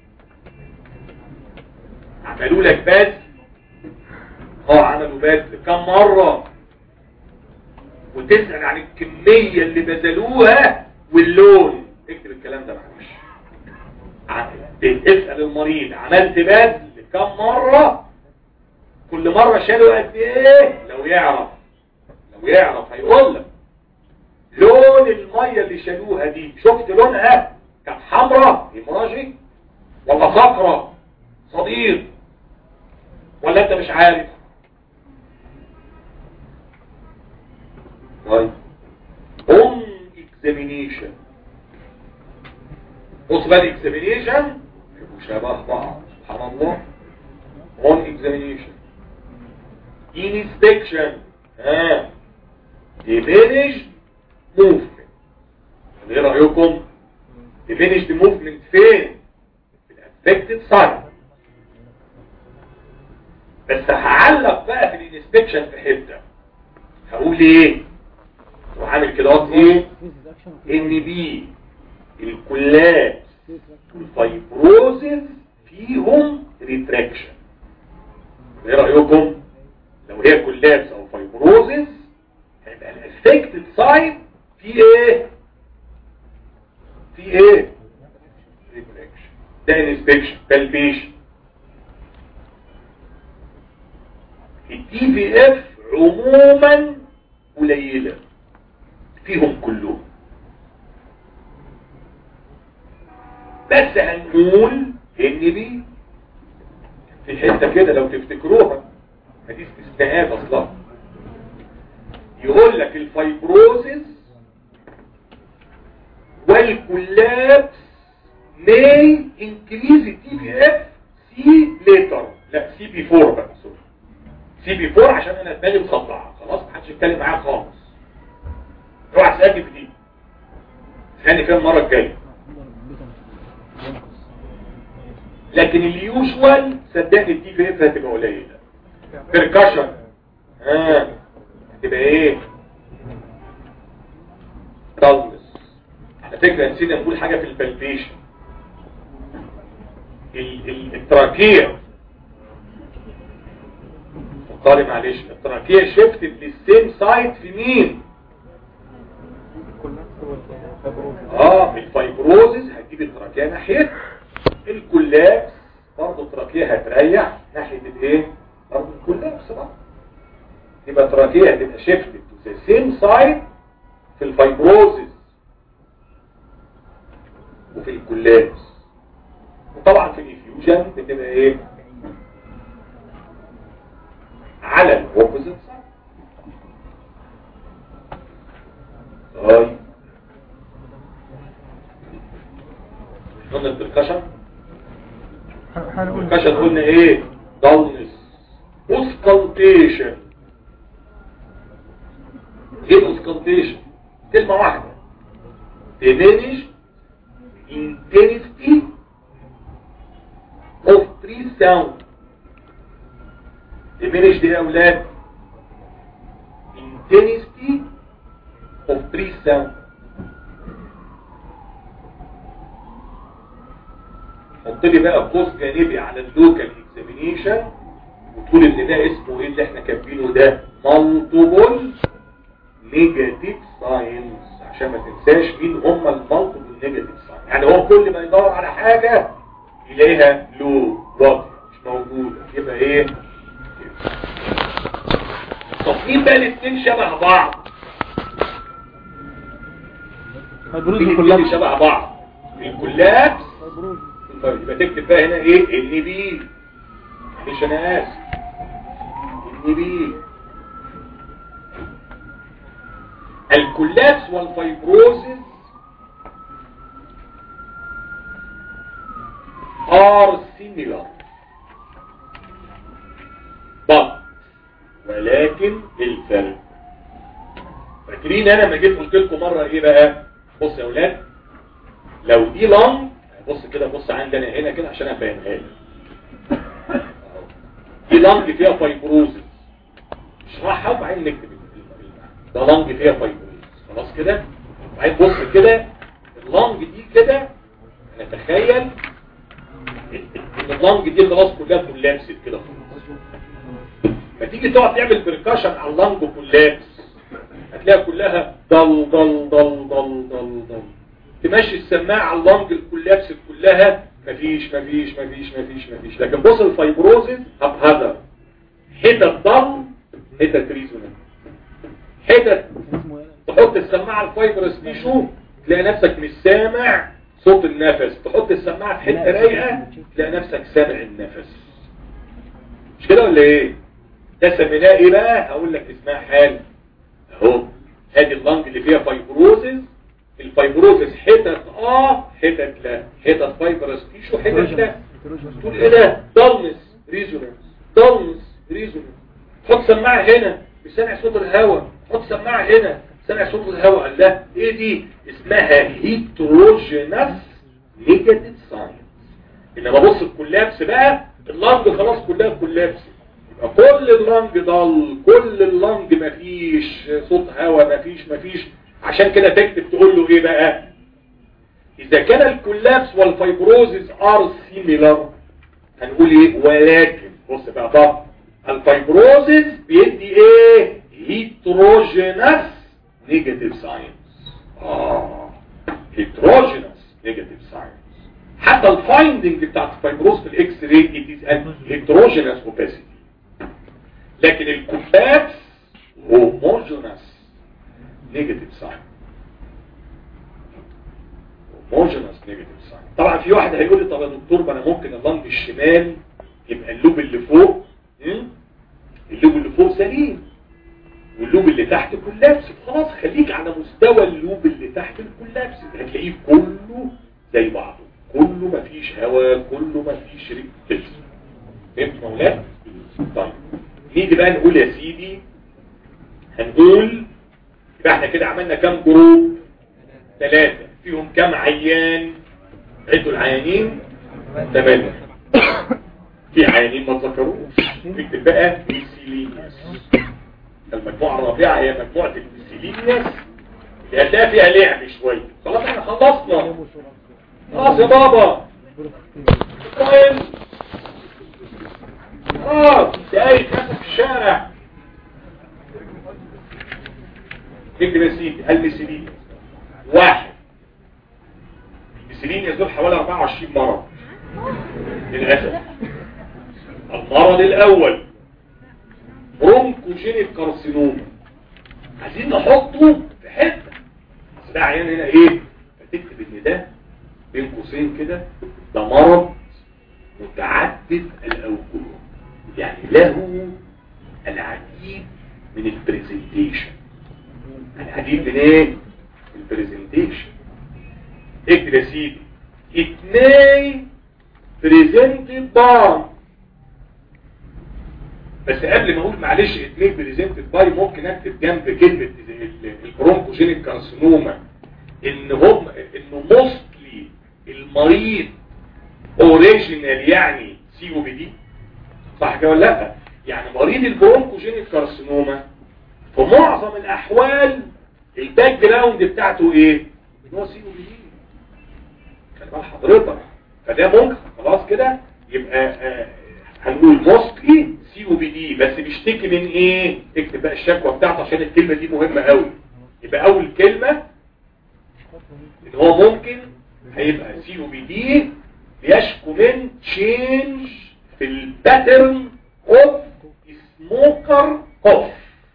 عملوا لك بذل اه عملوا بذل كم مرة وتسأل عن الكمية اللي بذلوها واللون اكتب الكلام ده معلش تسأل المريض عملت بذل كم مرة كل مرة شالوا قد ايه لو يعرف لو يعرف هيقول لك لون المية اللي شالوها دي شفت لونها كانت حمراء هيموراجي ولا صفراء صديق ولا انت مش عارف طيب اون اكزامينيشن بص بقى الاكزامينيشن شبه بعض سبحان الله اون اكزامينيشن inspection ها diminished movement ايه رأيكم diminished movement فين في افكتد ساين بس هعلق بقى في الانسبكشن في حته هقول ايه وعامل كده اهوت ايه ان بي الكلات الفايبروزز فيهم ريتراكشن ايه رايكم لو هي كلابس او فايبروزز هيبقى الافكتد سايد في ايه في ايه ريتراكشن ده انسبكشن تلبيشن الدي في اف عموما قليله فيهم كلهم بس هنقول ان دي في حته كده لو تفتكروها ما دي استثناءات اصلا يقول لك الفايبروزز والكولابس may increase التي بي اف سي later لا سي بي 4 بقى سوري سي بي 4 عشان انا دماغي مصدعه خلاص ما حدش يتكلم معايا خالص اوعى تسجل في دي ثاني فيها المره الجايه لكن اليوجوال صدقني الدي في اف هتبقى قليله بيركشن ها هتبقى ايه دالنس على فكره نسينا نقول حاجه في البلبيشن ال- ال- التراكيه اتفضلي معلش التراكيه شفت للسيم سايد في مين اه الفايبروزز هتجيب التراكيه ناحيه الكلابس برضه التراكيه هتريح ناحيه الايه برضه الكلابس بقى يبقى التراكيه هتبقى شيفتد تو ذا سيم سايد في الفايبروزز وفي الكلابس وطبعا في الانفيوجن بتبقى ايه على الاوبوزيت سايد طيب قلنا البركشن هنقول البركشن قلنا ايه دالنس اوسكالتيشن ايه اوسكالتيشن كلمة واحدة diminish intensity of three sound diminish دي يا اولاد intensity of three sound حط لي بقى قوس جانبي على اللوكال اكزامينيشن وتقول ان ده اسمه ايه اللي احنا كاتبينه ده مالتيبل نيجاتيف ساينز عشان ما تنساش مين هم المالتيبل نيجاتيف ساينز يعني هو كل ما يدور على حاجه يلاقيها لو واضح مش موجوده يبقى ايه طب مين بقى الاثنين شبه بعض هيبروز مين كلها الاثنين شبه بعض الكلابس طيب يبقى تكتب بقى هنا ايه ان بي معلش انا اسف ان بي الكولابس والفايبروزز are similar but ولكن الفرق فاكرين انا لما جيت قلت لكم مره ايه بقى بص يا اولاد لو دي لونج بص كده بص عندنا هنا كده عشان افهمها لك دي لونج فيها فايبروزز اشرحها وبعدين نكتب ال- ده لونج فيها فايبروزز خلاص كده وبعدين بص كده اللونج دي كده نتخيل ان اللونج دي خلاص كلها كولابست كده خلاص ما تيجي تقعد تعمل بركاشن على اللونج كولابس هتلاقيها كلها ضل ضل ضل ضل ضل ضل تمشي السماعة على اللونج الكولابس كلها مفيش مفيش مفيش مفيش مفيش لكن بص الفايبروزز هبهدر حتت ضل حتت ريزونانت حتت اسمه ايه تحط السماعة على الفايبرس تيشو تلاقي نفسك مش سامع صوت النفس تحط السماعة في حتة رايقة تلاقي نفسك سامع النفس مش كده ولا ايه ده سميناه ايه بقى هقول لك اسمها حال اهو ادي اللنج اللي فيها فايبروزز الفايبروزز حتت اه حتت لا حتت فايبرس تيشو حتت لا تقول ايه ده ضلمس ريزونانس ضلمس ريزونانس حط سماعة هنا مش سامع صوت الهواء حط سماعة هنا سامع صوت الهواء قال لا ايه دي اسمها هيتروجينس نيجاتيف ساينس انما بص الكولابس بقى اللنج خلاص كلها كولابس يبقى كل اللنج ضل كل اللنج مفيش صوت هواء مفيش مفيش عشان كده تكتب تقول له ايه بقى اذا كان الكولابس والفايبروزيس ار سيميلر هنقول ايه ولكن بص بقى طب الفايبروزيس بيدي ايه هيتروجينس نيجاتيف ساينس اه هيتروجينس نيجاتيف ساينس حتى الفايندنج بتاعت الفايبروز في الاكس راي اتيز هيتروجينس اوباسيتي لكن الكولابس هوموجينس نيجاتيف ساين هوموجينس نيجاتيف ساين طبعا في واحد هيقول لي طب يا دكتور ما انا ممكن اللنج الشمال يبقى اللوب اللي فوق م? اللوب اللي فوق سليم واللوب اللي تحت كولابس خلاص خليك على مستوى اللوب اللي تحت الكولابس هتلاقيه كله زي بعضه كله مفيش هواء كله مفيش ريكتس فهمت مولانا طيب نيجي بقى نقول يا سيدي هنقول يبقى احنا كده عملنا كام جروب ثلاثة فيهم كام عيان عدوا العيانين ثمانية في عيانين ما تذكروش اكتب بقى ميسيلينيس المجموعة الرابعة هي مجموعة الميسيلينيس اللي هتلاقي فيها لعب شوية خلاص احنا خلصنا خلاص يا بابا طيب خلاص دقايق ناس في الشارع اكتب يا سيدي الميسيلين واحد الميسيلين يزول حوالي 24 مرض للأسف المرض الأول برونكوجينيك كارسينوما عايزين نحطه في حتة بس ده عيان هنا ايه فتكتب ان ده بين قوسين كده ده مرض متعدد الأوجه يعني له العديد من البرزنتيشن العديد من ايه البرزنتيشن اكتب يا سيدي اتنين بريزنتد باي بس قبل ما اقول معلش اتنين بريزنتد باي ممكن اكتب جنب كلمة البرونكوجينيك كارسينوما ان هم انه موستلي المريض اوريجينال يعني سي او بي دي صح كده ولا لا يعني مريض البرونكوجينيك كارسينوما في معظم الاحوال الباك جراوند بتاعته ايه ان هو سي او بي دي خلي بال حضرتك فده ممكن خلاص كده يبقى آه هنقول موستلي سي او بي دي بس بيشتكي من ايه اكتب بقى الشكوى بتاعته عشان الكلمه دي مهمه قوي يبقى اول كلمه ان هو ممكن هيبقى سي او بي دي بيشكو من تشينج في الباترن اوف سموكر اوف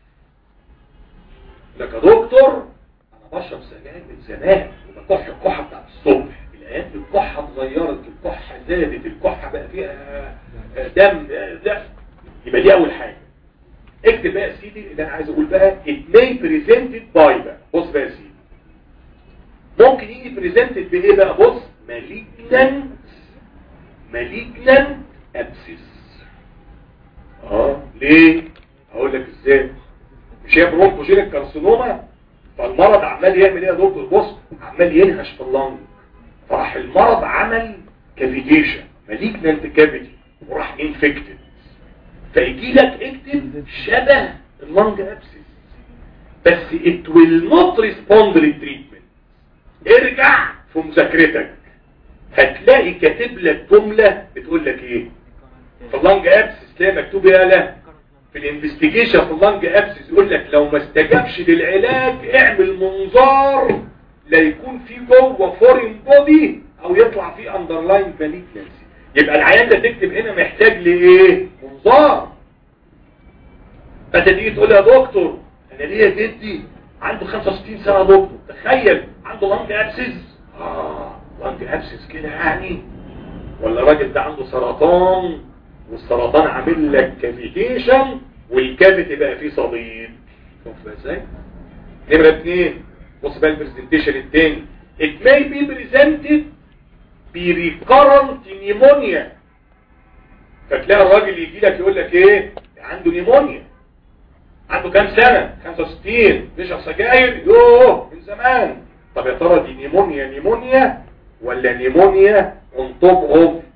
لك يا دكتور انا بشرب سجاير من زمان وبكح الكحه بتاعت الصبح الايام الكحه اتغيرت الكحه زادت الكحه بقى فيها دم ده يبقى دي اول حاجه اكتب بقى يا سيدي اللي انا عايز اقول بقى اتنين بريزنتد باي بقى بص بقى يا سيدي ممكن يجي بريزنتد بايه بقى بص مالجنان مالجنان ابسس اه ليه هقول لك ازاي مش هي برونكوجينيك كارسينوما فالمرض عمال يعمل ايه يا دكتور بص عمال ينهش في اللنج فراح المرض عمل كافيتيشن مالجنانت كافيتي وراح انفكتد فيجي لك اكتب شبه اللنج ابسس بس it will not respond للتريتمنت ارجع في مذاكرتك هتلاقي كاتب لك جملة بتقول لك ايه في اللنج ابسس تلاقي مكتوب ايه لا في الانفستيجيشن في اللنج ابسس يقول لك لو ما استجابش للعلاج اعمل منظار لا يكون في جوه فورين بودي او يطلع فيه اندرلاين مالجنسي يبقى العيان ده تكتب هنا محتاج لايه منظار فانت تيجي تقول يا دكتور انا ليا جدي عنده 65 سنه يا دكتور تخيل عنده لنج ابسس اه لنج ابسس كده يعني ولا الراجل ده عنده سرطان والسرطان عامل لك كافيتيشن والكافيتي بقى فيه صديد شوف بقى ازاي نمره اثنين بص بقى البرزنتيشن التاني it may be presented بريكارنت نيمونيا فتلاقي الراجل يجي لك يقول لك ايه عنده نيمونيا عنده كام سنة 65 بيشرب سجاير يوه من زمان طب يا ترى دي نيمونيا نيمونيا ولا نيمونيا اون توب اوف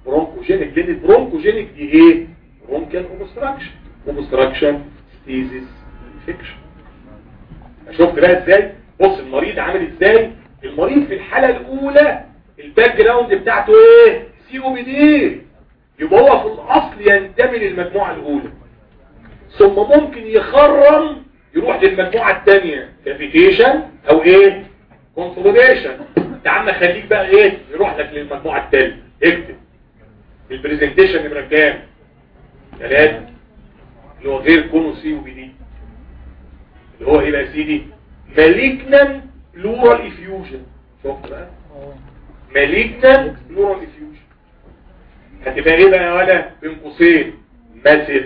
برونكوجينيك لان البرونكوجينيك دي ايه برونكيال اوبستراكشن اوبستراكشن ستيزيس انفكشن شفت بقى ازاي بص المريض عامل ازاي المريض في الحالة الاولى الباك جراوند بتاعته ايه سي او بي دي يبقى هو في الاصل ينتمي للمجموعة الاولى ثم ممكن يخرم يروح للمجموعة الثانية كافيتيشن او ايه كونسوليديشن يا عم خليك بقى ايه يروح لك للمجموعة الثانية اكتب البرزنتيشن نمرة كام ثلاثة اللي هو غير كونو سي وبي دي اللي هو ايه بقى يا سيدي مالجنان بلورال افيوجن شفت بقى مالجنان بلورال افيوجن هتبقى ايه بقى يا ولا بين قوسين ماسيف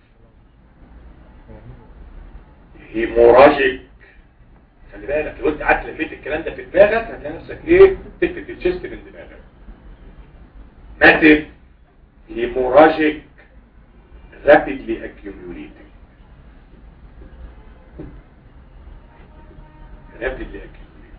هيموراجيك خلي بالك لو انت قعدت لفيت الكلام ده في دماغك هتلاقي نفسك ايه تكتب التشيست من دماغك ماسيف هيموراجيك rapidly accumulating rapidly accumulating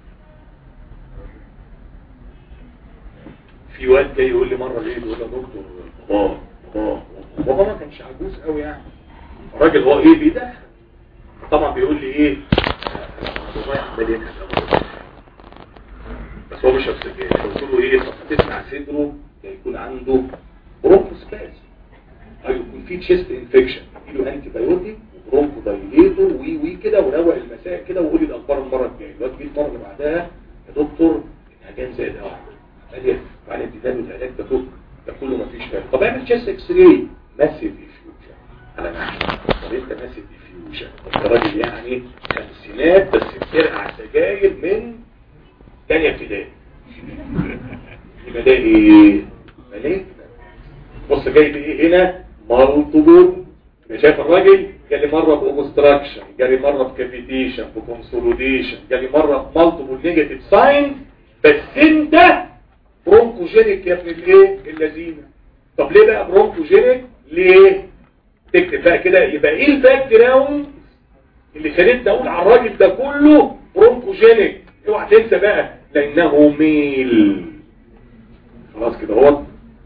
في واد جاي يقول لي مره ليه يقول يا دكتور بابا بابا بابا ما كانش عجوز قوي يعني الراجل هو ايه بيدخل طبعا بيقول لي ايه والله عمال يكسب بس هو مش هفسجان قلت له ايه طب تسمع صدره يكون عنده برونكوسباز او يكون في تشيست انفكشن له انتي بايوتيك وبرونكو دايليتور وي وي كده وروق المساء كده وقول لي الاخبار المره الجايه الواد جه المره اللي بعدها يا دكتور الهجان زاد قوي قال لي وبعدين اديتها العلاج ده كله ده كله مفيش فايده طب اعمل تشيست اكس راي ماسيف افيوجن على معنى طب انت ماسيف افيوجن انت راجل يعني خمسينات بس بترقع سجاير من ثانيه ابتدائي يبقى ده ايه؟ ملاك بص جايب ايه هنا مالتيبل شايف الراجل جالي مرة بأوبستراكشن جالي مرة بكافيتيشن بكونسوليديشن جالي مرة بمالتيبل نيجاتيف ساين بس انت برونكوجينيك يا ابن الايه اللذينه طب ليه بقى برونكوجينيك ليه تكتب بقى كده يبقى ايه الباك جراوند اللي خليتني اقول على الراجل ده كله برونكوجينيك اوعى تنسى بقى لانه ميل خلاص كده هو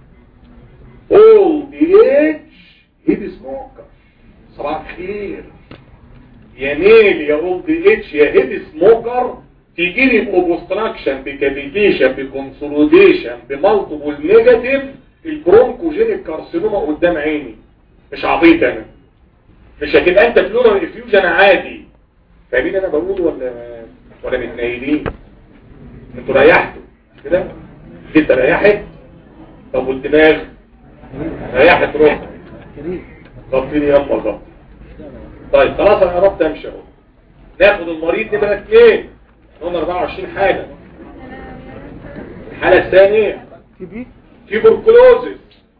old age هيد سموكر صباح الخير يا ميل يا اولد ايج يا هيد سموكر تيجي لي باوبستراكشن بكافيتيشن بكونسوليديشن بمالتيبل نيجاتيف البرونكوجينيك كارسينوما قدام عيني مش عبيط انا مش هتبقى انت فلورال افيوجن عادي فاهمين انا بقول ولا ولا متنيلين انتوا ريحتوا مش كده انت ريحت طب والدماغ ريحت روح ضبطيني يما ضبط طيب خلاص انا قربت امشي اهو ناخد المريض نمرة اثنين قلنا 24 حالة الحالة الثانية تي بي تيبركلوزس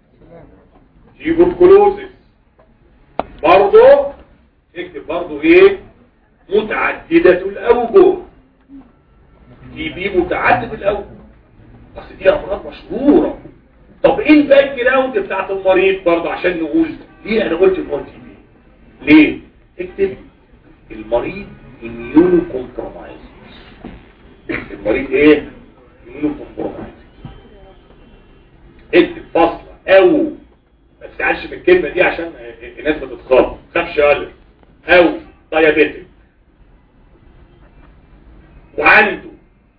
تيبركلوزس برضه اكتب برضه ايه متعددة الاوجه تي بي متعدد الاوجه اصل دي امراض مشهورة طب ايه الباك جراوند بتاعت المريض برضه عشان نقول ليه انا قلت ان هو تي بي ليه اكتب المريض اميونو كومبرومايز المريض ايه اميونو كومبرومايز اكتب فاصلة او ما تزعلش من الكلمة دي عشان الناس بتتخاف خافش يقلب او دايابيتك وعنده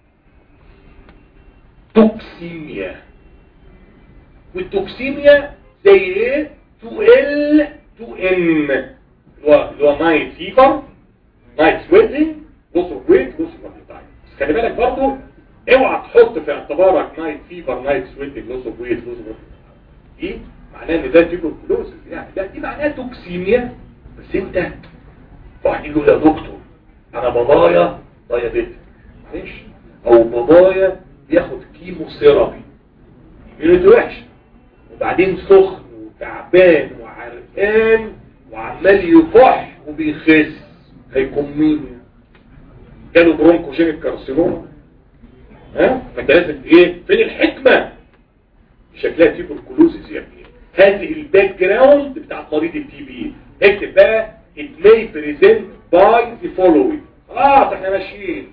توكسيميا والتوكسيميا زي ايه 2L 2M اللي هو اللي هو نايت فيفر نايت سويتنج لوس اوف ويت لوس اوف ابيتايت بس خلي بالك برضه اوعى تحط في اعتبارك نايت فيفر نايت سويتنج لوس اوف ويت لوس اوف دي معناه ان ده تيبروكلوزس يعني لا دي معناها توكسيميا بس انت واحد يقول يا دكتور انا بابايا دايابيتك معلش او بابايا بياخد كيمو ثيرابي يقول وحش وبعدين سخن وتعبان وعرقان وعمال يكح وبيخس هيكون مين جاله برونكوجينيك كارسينوما ها فانت لازم ايه فين الحكمه شكلها تيبركلوزيس يا ابني هذه الباك جراوند بتاعت مريض التي بي اكتب بقى it may present by the following خلاص احنا ماشيين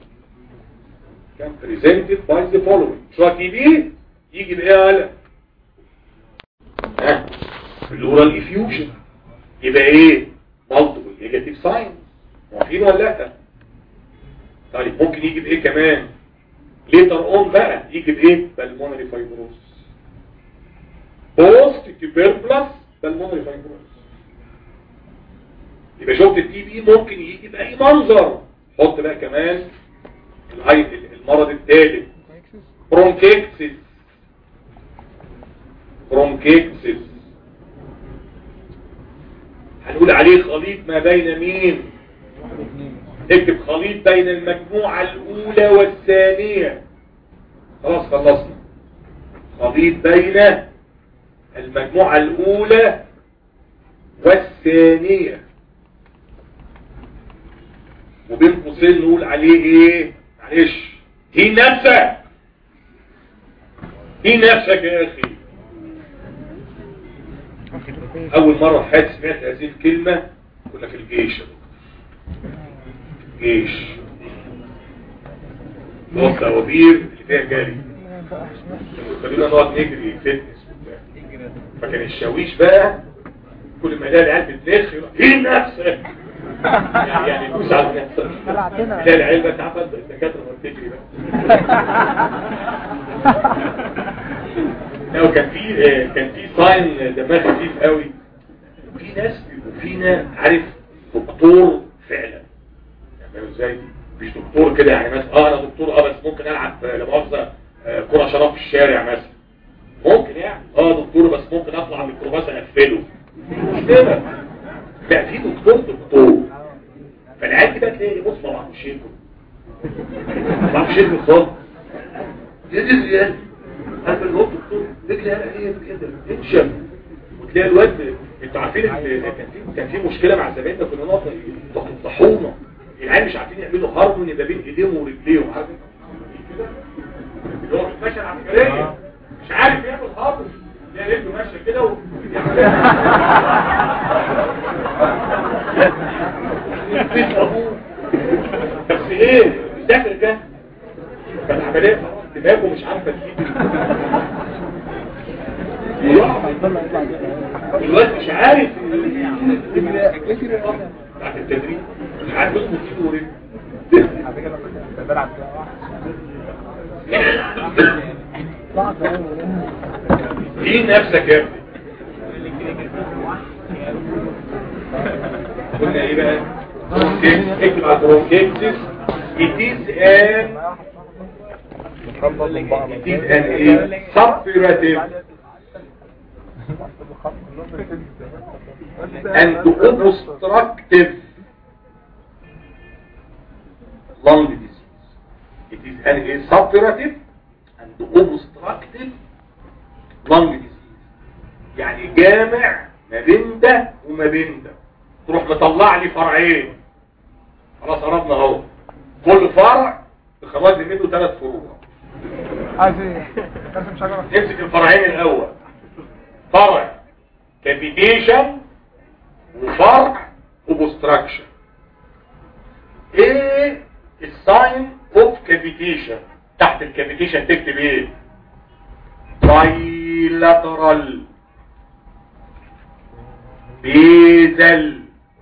كان presented by the following شو تي بي يجي بايه يا قلق بلورال افيوجن يبقى ايه مالتيبل نيجاتيف ساين موافقين ولا لا طيب ممكن يجي بايه كمان ليتر اون بقى يجي بايه بالمونري فايبروس بوست تيبربلس بالمونري فايبروس يبقى شفت التي بي ممكن يجي باي منظر حط بقى كمان الهاي المرض الثالث برونكيكسس برونكيكسس هنقول عليه خليط ما بين مين اكتب خليط بين المجموعة الأولى والثانية خلاص خلصنا خليط بين المجموعة الأولى والثانية وبين قوسين نقول عليه ايه معلش هي نفسك هي نفسك يا اخي اول مرة في حياتي سمعت هذه الكلمة كنا في الجيش يا دكتور. جيش هو الطوابير اللي فيها جري خلينا نقعد نجري فتنس وبتاع فكان الشاويش بقى كل ما يلاقي العيال بتنخ يروح هي نفسك يعني يعني يدوس على نفسك طلعتنا. تلاقي العيال بقى تعرف الدكاتره ما بتجري بقى لا وكان في آه، كان في ساين دمها خفيف قوي في ناس بيبقوا فينا عارف دكتور فعلا يعني ازاي مش دكتور كده يعني مثلا اه انا دكتور اه بس ممكن العب آه، لا مؤاخذه آه، كره شراب في الشارع مثلا ممكن يعني اه دكتور بس ممكن اطلع من الميكروباص اقفله مش كده لا في دكتور دكتور فالعيال كده تلاقي بص ما بعرفش ياكل ما بعرفش ياكل خالص يجي يا عارف اللي هو الدكتور رجلي ايه كده اتشم وتلاقي الواد انتوا عارفين ال- كان في كان في مشكله مع زمايلنا كنا نقعد يطحونه العيال مش عارفين يعملوا هارموني ما بين ايديهم ورجليهم عارف كده اللي هو ماشي العسكريه مش عارف يعمل هارموني تلاقي رجله ماشيه كده و بيت ابوه بس ايه ذاكر كده فالعمليه خلاص دماغه مش عارفه تجيب الواد مش عارف بعد التدريب مش عارف يظبط ايده ورجله على فكرة أنا كنت بلعب كده واحد دين نفسك يا ابني قلنا ايه بقى برونكيتس اكتب على برونكيتس it is an it is an ايه suppurative and obstructive lung disease it is an a suppurative and obstructive lung disease يعني جامع ما بين ده وما بين ده تروح مطلع لي فرعين خلاص قربنا اهو كل فرع تخرج لي منه ثلاث فروع عايز ايه؟ ارسم شجرة نمسك الفرعين الاول فرع كافيتيشن وفرع اوبستراكشن ايه الساين اوف كافيتيشن تحت الكافيتيشن تكتب ايه بايلاترال بيزل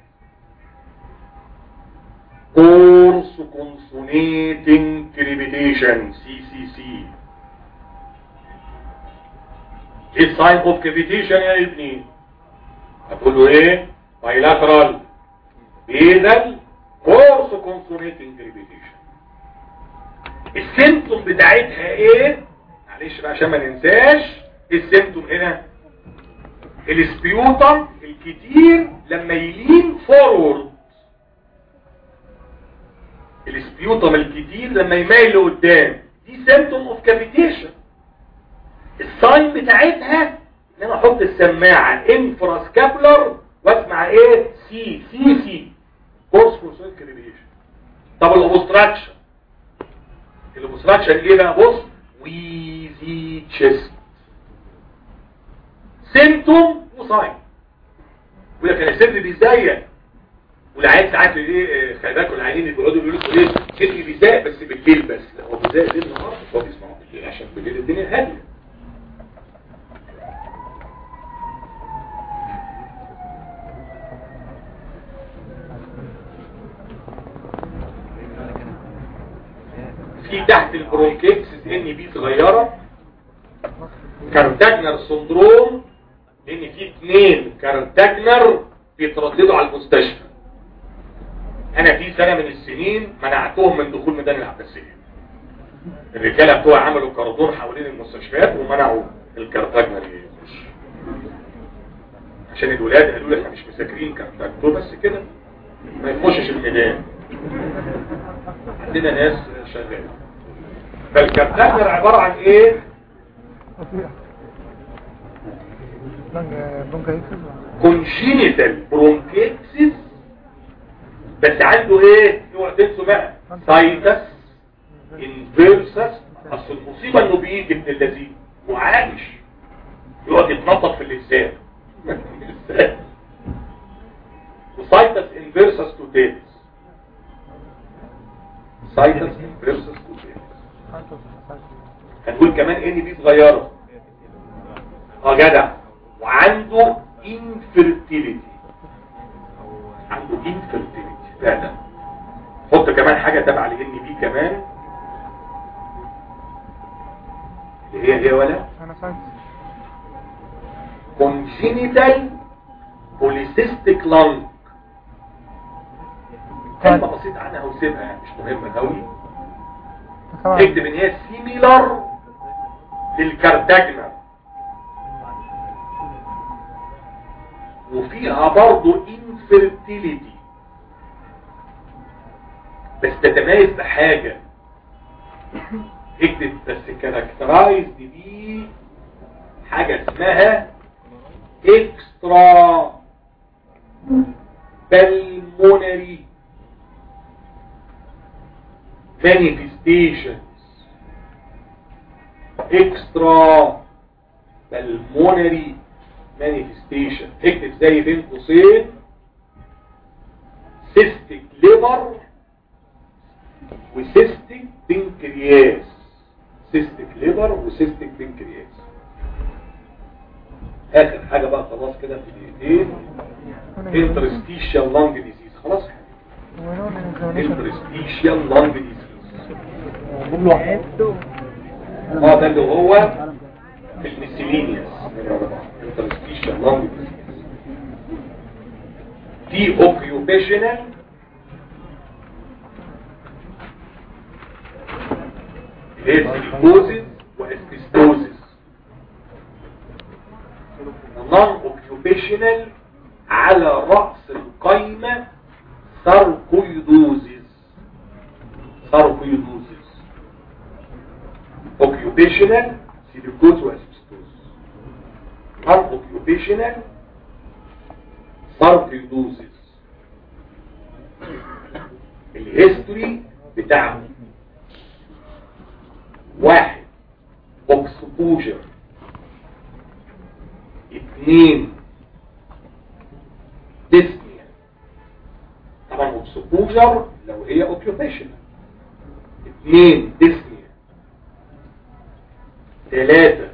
كورس كونسونيتنج كريبيتيشن سي سي سي ايه الساين اوف كافيتيشن يا ابني هتقول له ايه بايلاترال بيزل كورس كونسونيتنج كريبيتيشن السيمتوم بتاعتها ايه معلش بقى عشان ما ننساش ايه السيمتوم هنا السبيوتم الكتير لما يلين فورورد السبيوتم الكتير لما يميل لقدام دي سيمتوم اوف كافيتيشن الساين بتاعتها ان انا احط السماعه انفراسكابلر واسمع ايه سي سي سي كورس كورسويد كريبيشن طب الاوبستراكشن الاوبستراكشن ايه بقى بص ويزي تشيست سيمتوم وساين ولا كان السر بيزيق والعيال ساعات ايه خلي بالكم العيانين اللي بيقعدوا يقولوا لكم ايه سر بيزيق بس بالليل بس لا هو بيزيق ليل نهار بس هو بيسمعه بالليل عشان بالليل الدنيا هاديه في تحت البرونكيتس ان بي صغيره كارتاجنر سندروم لان في اثنين كارتاجنر بيترددوا على المستشفى انا في سنه من السنين منعتهم من دخول ميدان العباسيه الرجاله بتوع عملوا كاردون حوالين المستشفيات ومنعوا الكارتاجنر يخش عشان الولاد قالوا لي احنا مش مسافرين كارتاجنر بس كده ما يخشش الميدان عندنا ناس شغاله فالكارتاجنر عباره عن ايه كونجينيتال برونكيتسيس بس عنده ايه اوعى تنسوا بقى سايتس انفيرسس اصل المصيبه انه بيجي من اللذيذ وعايش يقعد يتنطط في اللسان وسايتس انفيرسس توتيلس سايتس انفيرسس توتيلس هنقول كمان ان دي صغيره اه جدع وعنده infertility عنده infertility فعلا حط كمان حاجة تبع لان بي كمان اللي هي هي ولا congenital polycystic lung كلمة بسيطة عنها وسيبها يعني مش مهمة قوي اكتب ان هي similar للكارتاجنر وفيها برضو infertility بس تتميز بحاجة اكتب بس كاركترايز دي حاجة اسمها اكسترا pulmonary manifestations extra pulmonary manifestation اكتب زي بين قوسين سيستيك ليفر وسيستيك بنكرياس سيستيك ليفر وسيستيك بنكرياس اخر حاجة بقى خلاص كده في دقيقتين انترستيشال لانج ديزيز خلاص انترستيشال لانج ديزيز اه ده اللي هو في الميسيلينيوس انترستيشال لانج ديزيز في اوكيوبيشنال سيليكوزيس واسبستوزيس ونون اوكيوبيشنال على رأس القايمة ساركويدوزيس ساركويدوزيس اوكيوبيشنال سيليكوز واسبستوز نون اوكيوبيشنال ساركويدوزيس الهيستوري بتاعه واحد اكسبوجر اثنين ديسنيا طبعا اكسبوجر لو هي اوكيوبيشن اثنين ديسنيا ثلاثة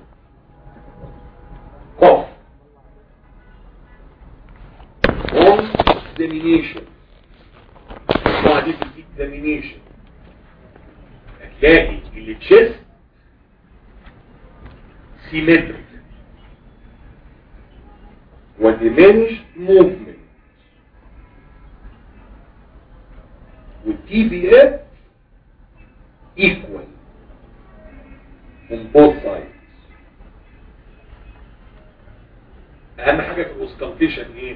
قف اون اكزامينيشن النوع دي في اكزامينيشن هتلاقي اللي تشيست سيمتريك وديمينشد موفمنت والتي بي اف equal on both sides اهم حاجة في الاوسكالتيشن ايه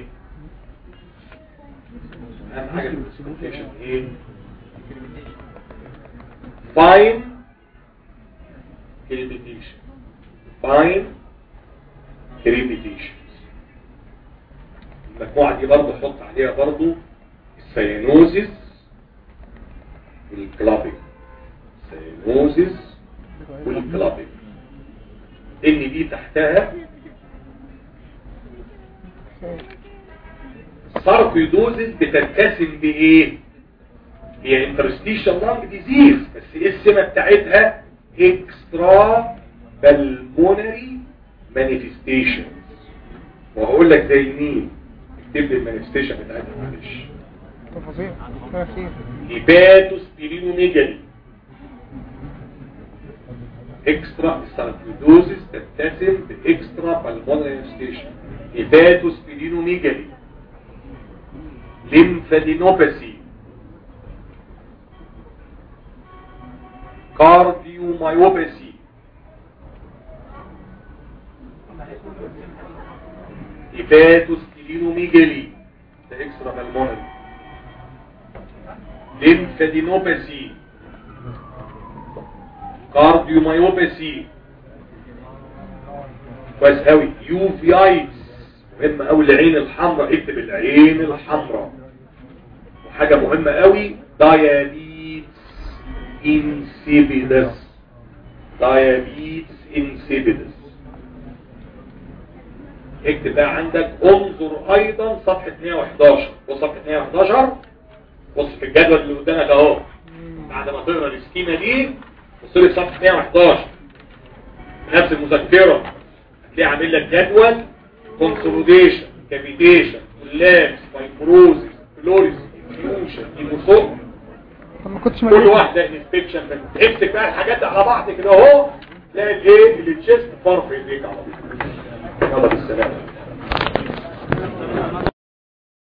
اهم حاجة في الاوسكالتيشن ايه fine repetition fine repetitions المجموعة دي برضو حط عليها برضو السيانوزيس والكلابينج سيانوزيس والكلابينج ان دي تحتها ساركويدوزيس بتتسم بايه هي انترستيشن لانج ديزيز بس ايه السمه بتاعتها اكسترا بالمونري مانيفستيشن وهقول لك زي مين اكتب لي المانيفستيشن بتاعتها معلش تفاصيل كتير هيباتوسبيرينوميجالي اكسترا الساركيدوزيس تتسم باكسترا بالمونري ستيشن هيباتوسبيرينوميجالي ليمفادينوباثي كارديومايوباثي هيباتوسبيرينوميجالي ده اكسترا بالمونري ليمفادينوباثي كارديومايوباثي كويس قوي يوفيايتس مهم قوي العين الحمراء اكتب العين الحمراء وحاجة مهمة قوي دايابيتس انسيبيدس دايابيتس انسيبيدس اكتب بقى عندك انظر ايضا صفحة 111 بص صفحة 111 بص في الجدول اللي قدامك اهو بعد ما تقرا السكيمة دي بص لي في صفحة 111 نفس المذكرة هتلاقي عامل لك جدول كونسوليديشن كافيتيشن كولابس فايبروزيس فلوريس انفيوجن ايموسوم طب ما كنتش كل مجهز واحدة انسبكشن تمسك بقى الحاجات دي على بعض كده اهو تلاقي الايه التشيست فار في ايديك على طول يلا بالسلامة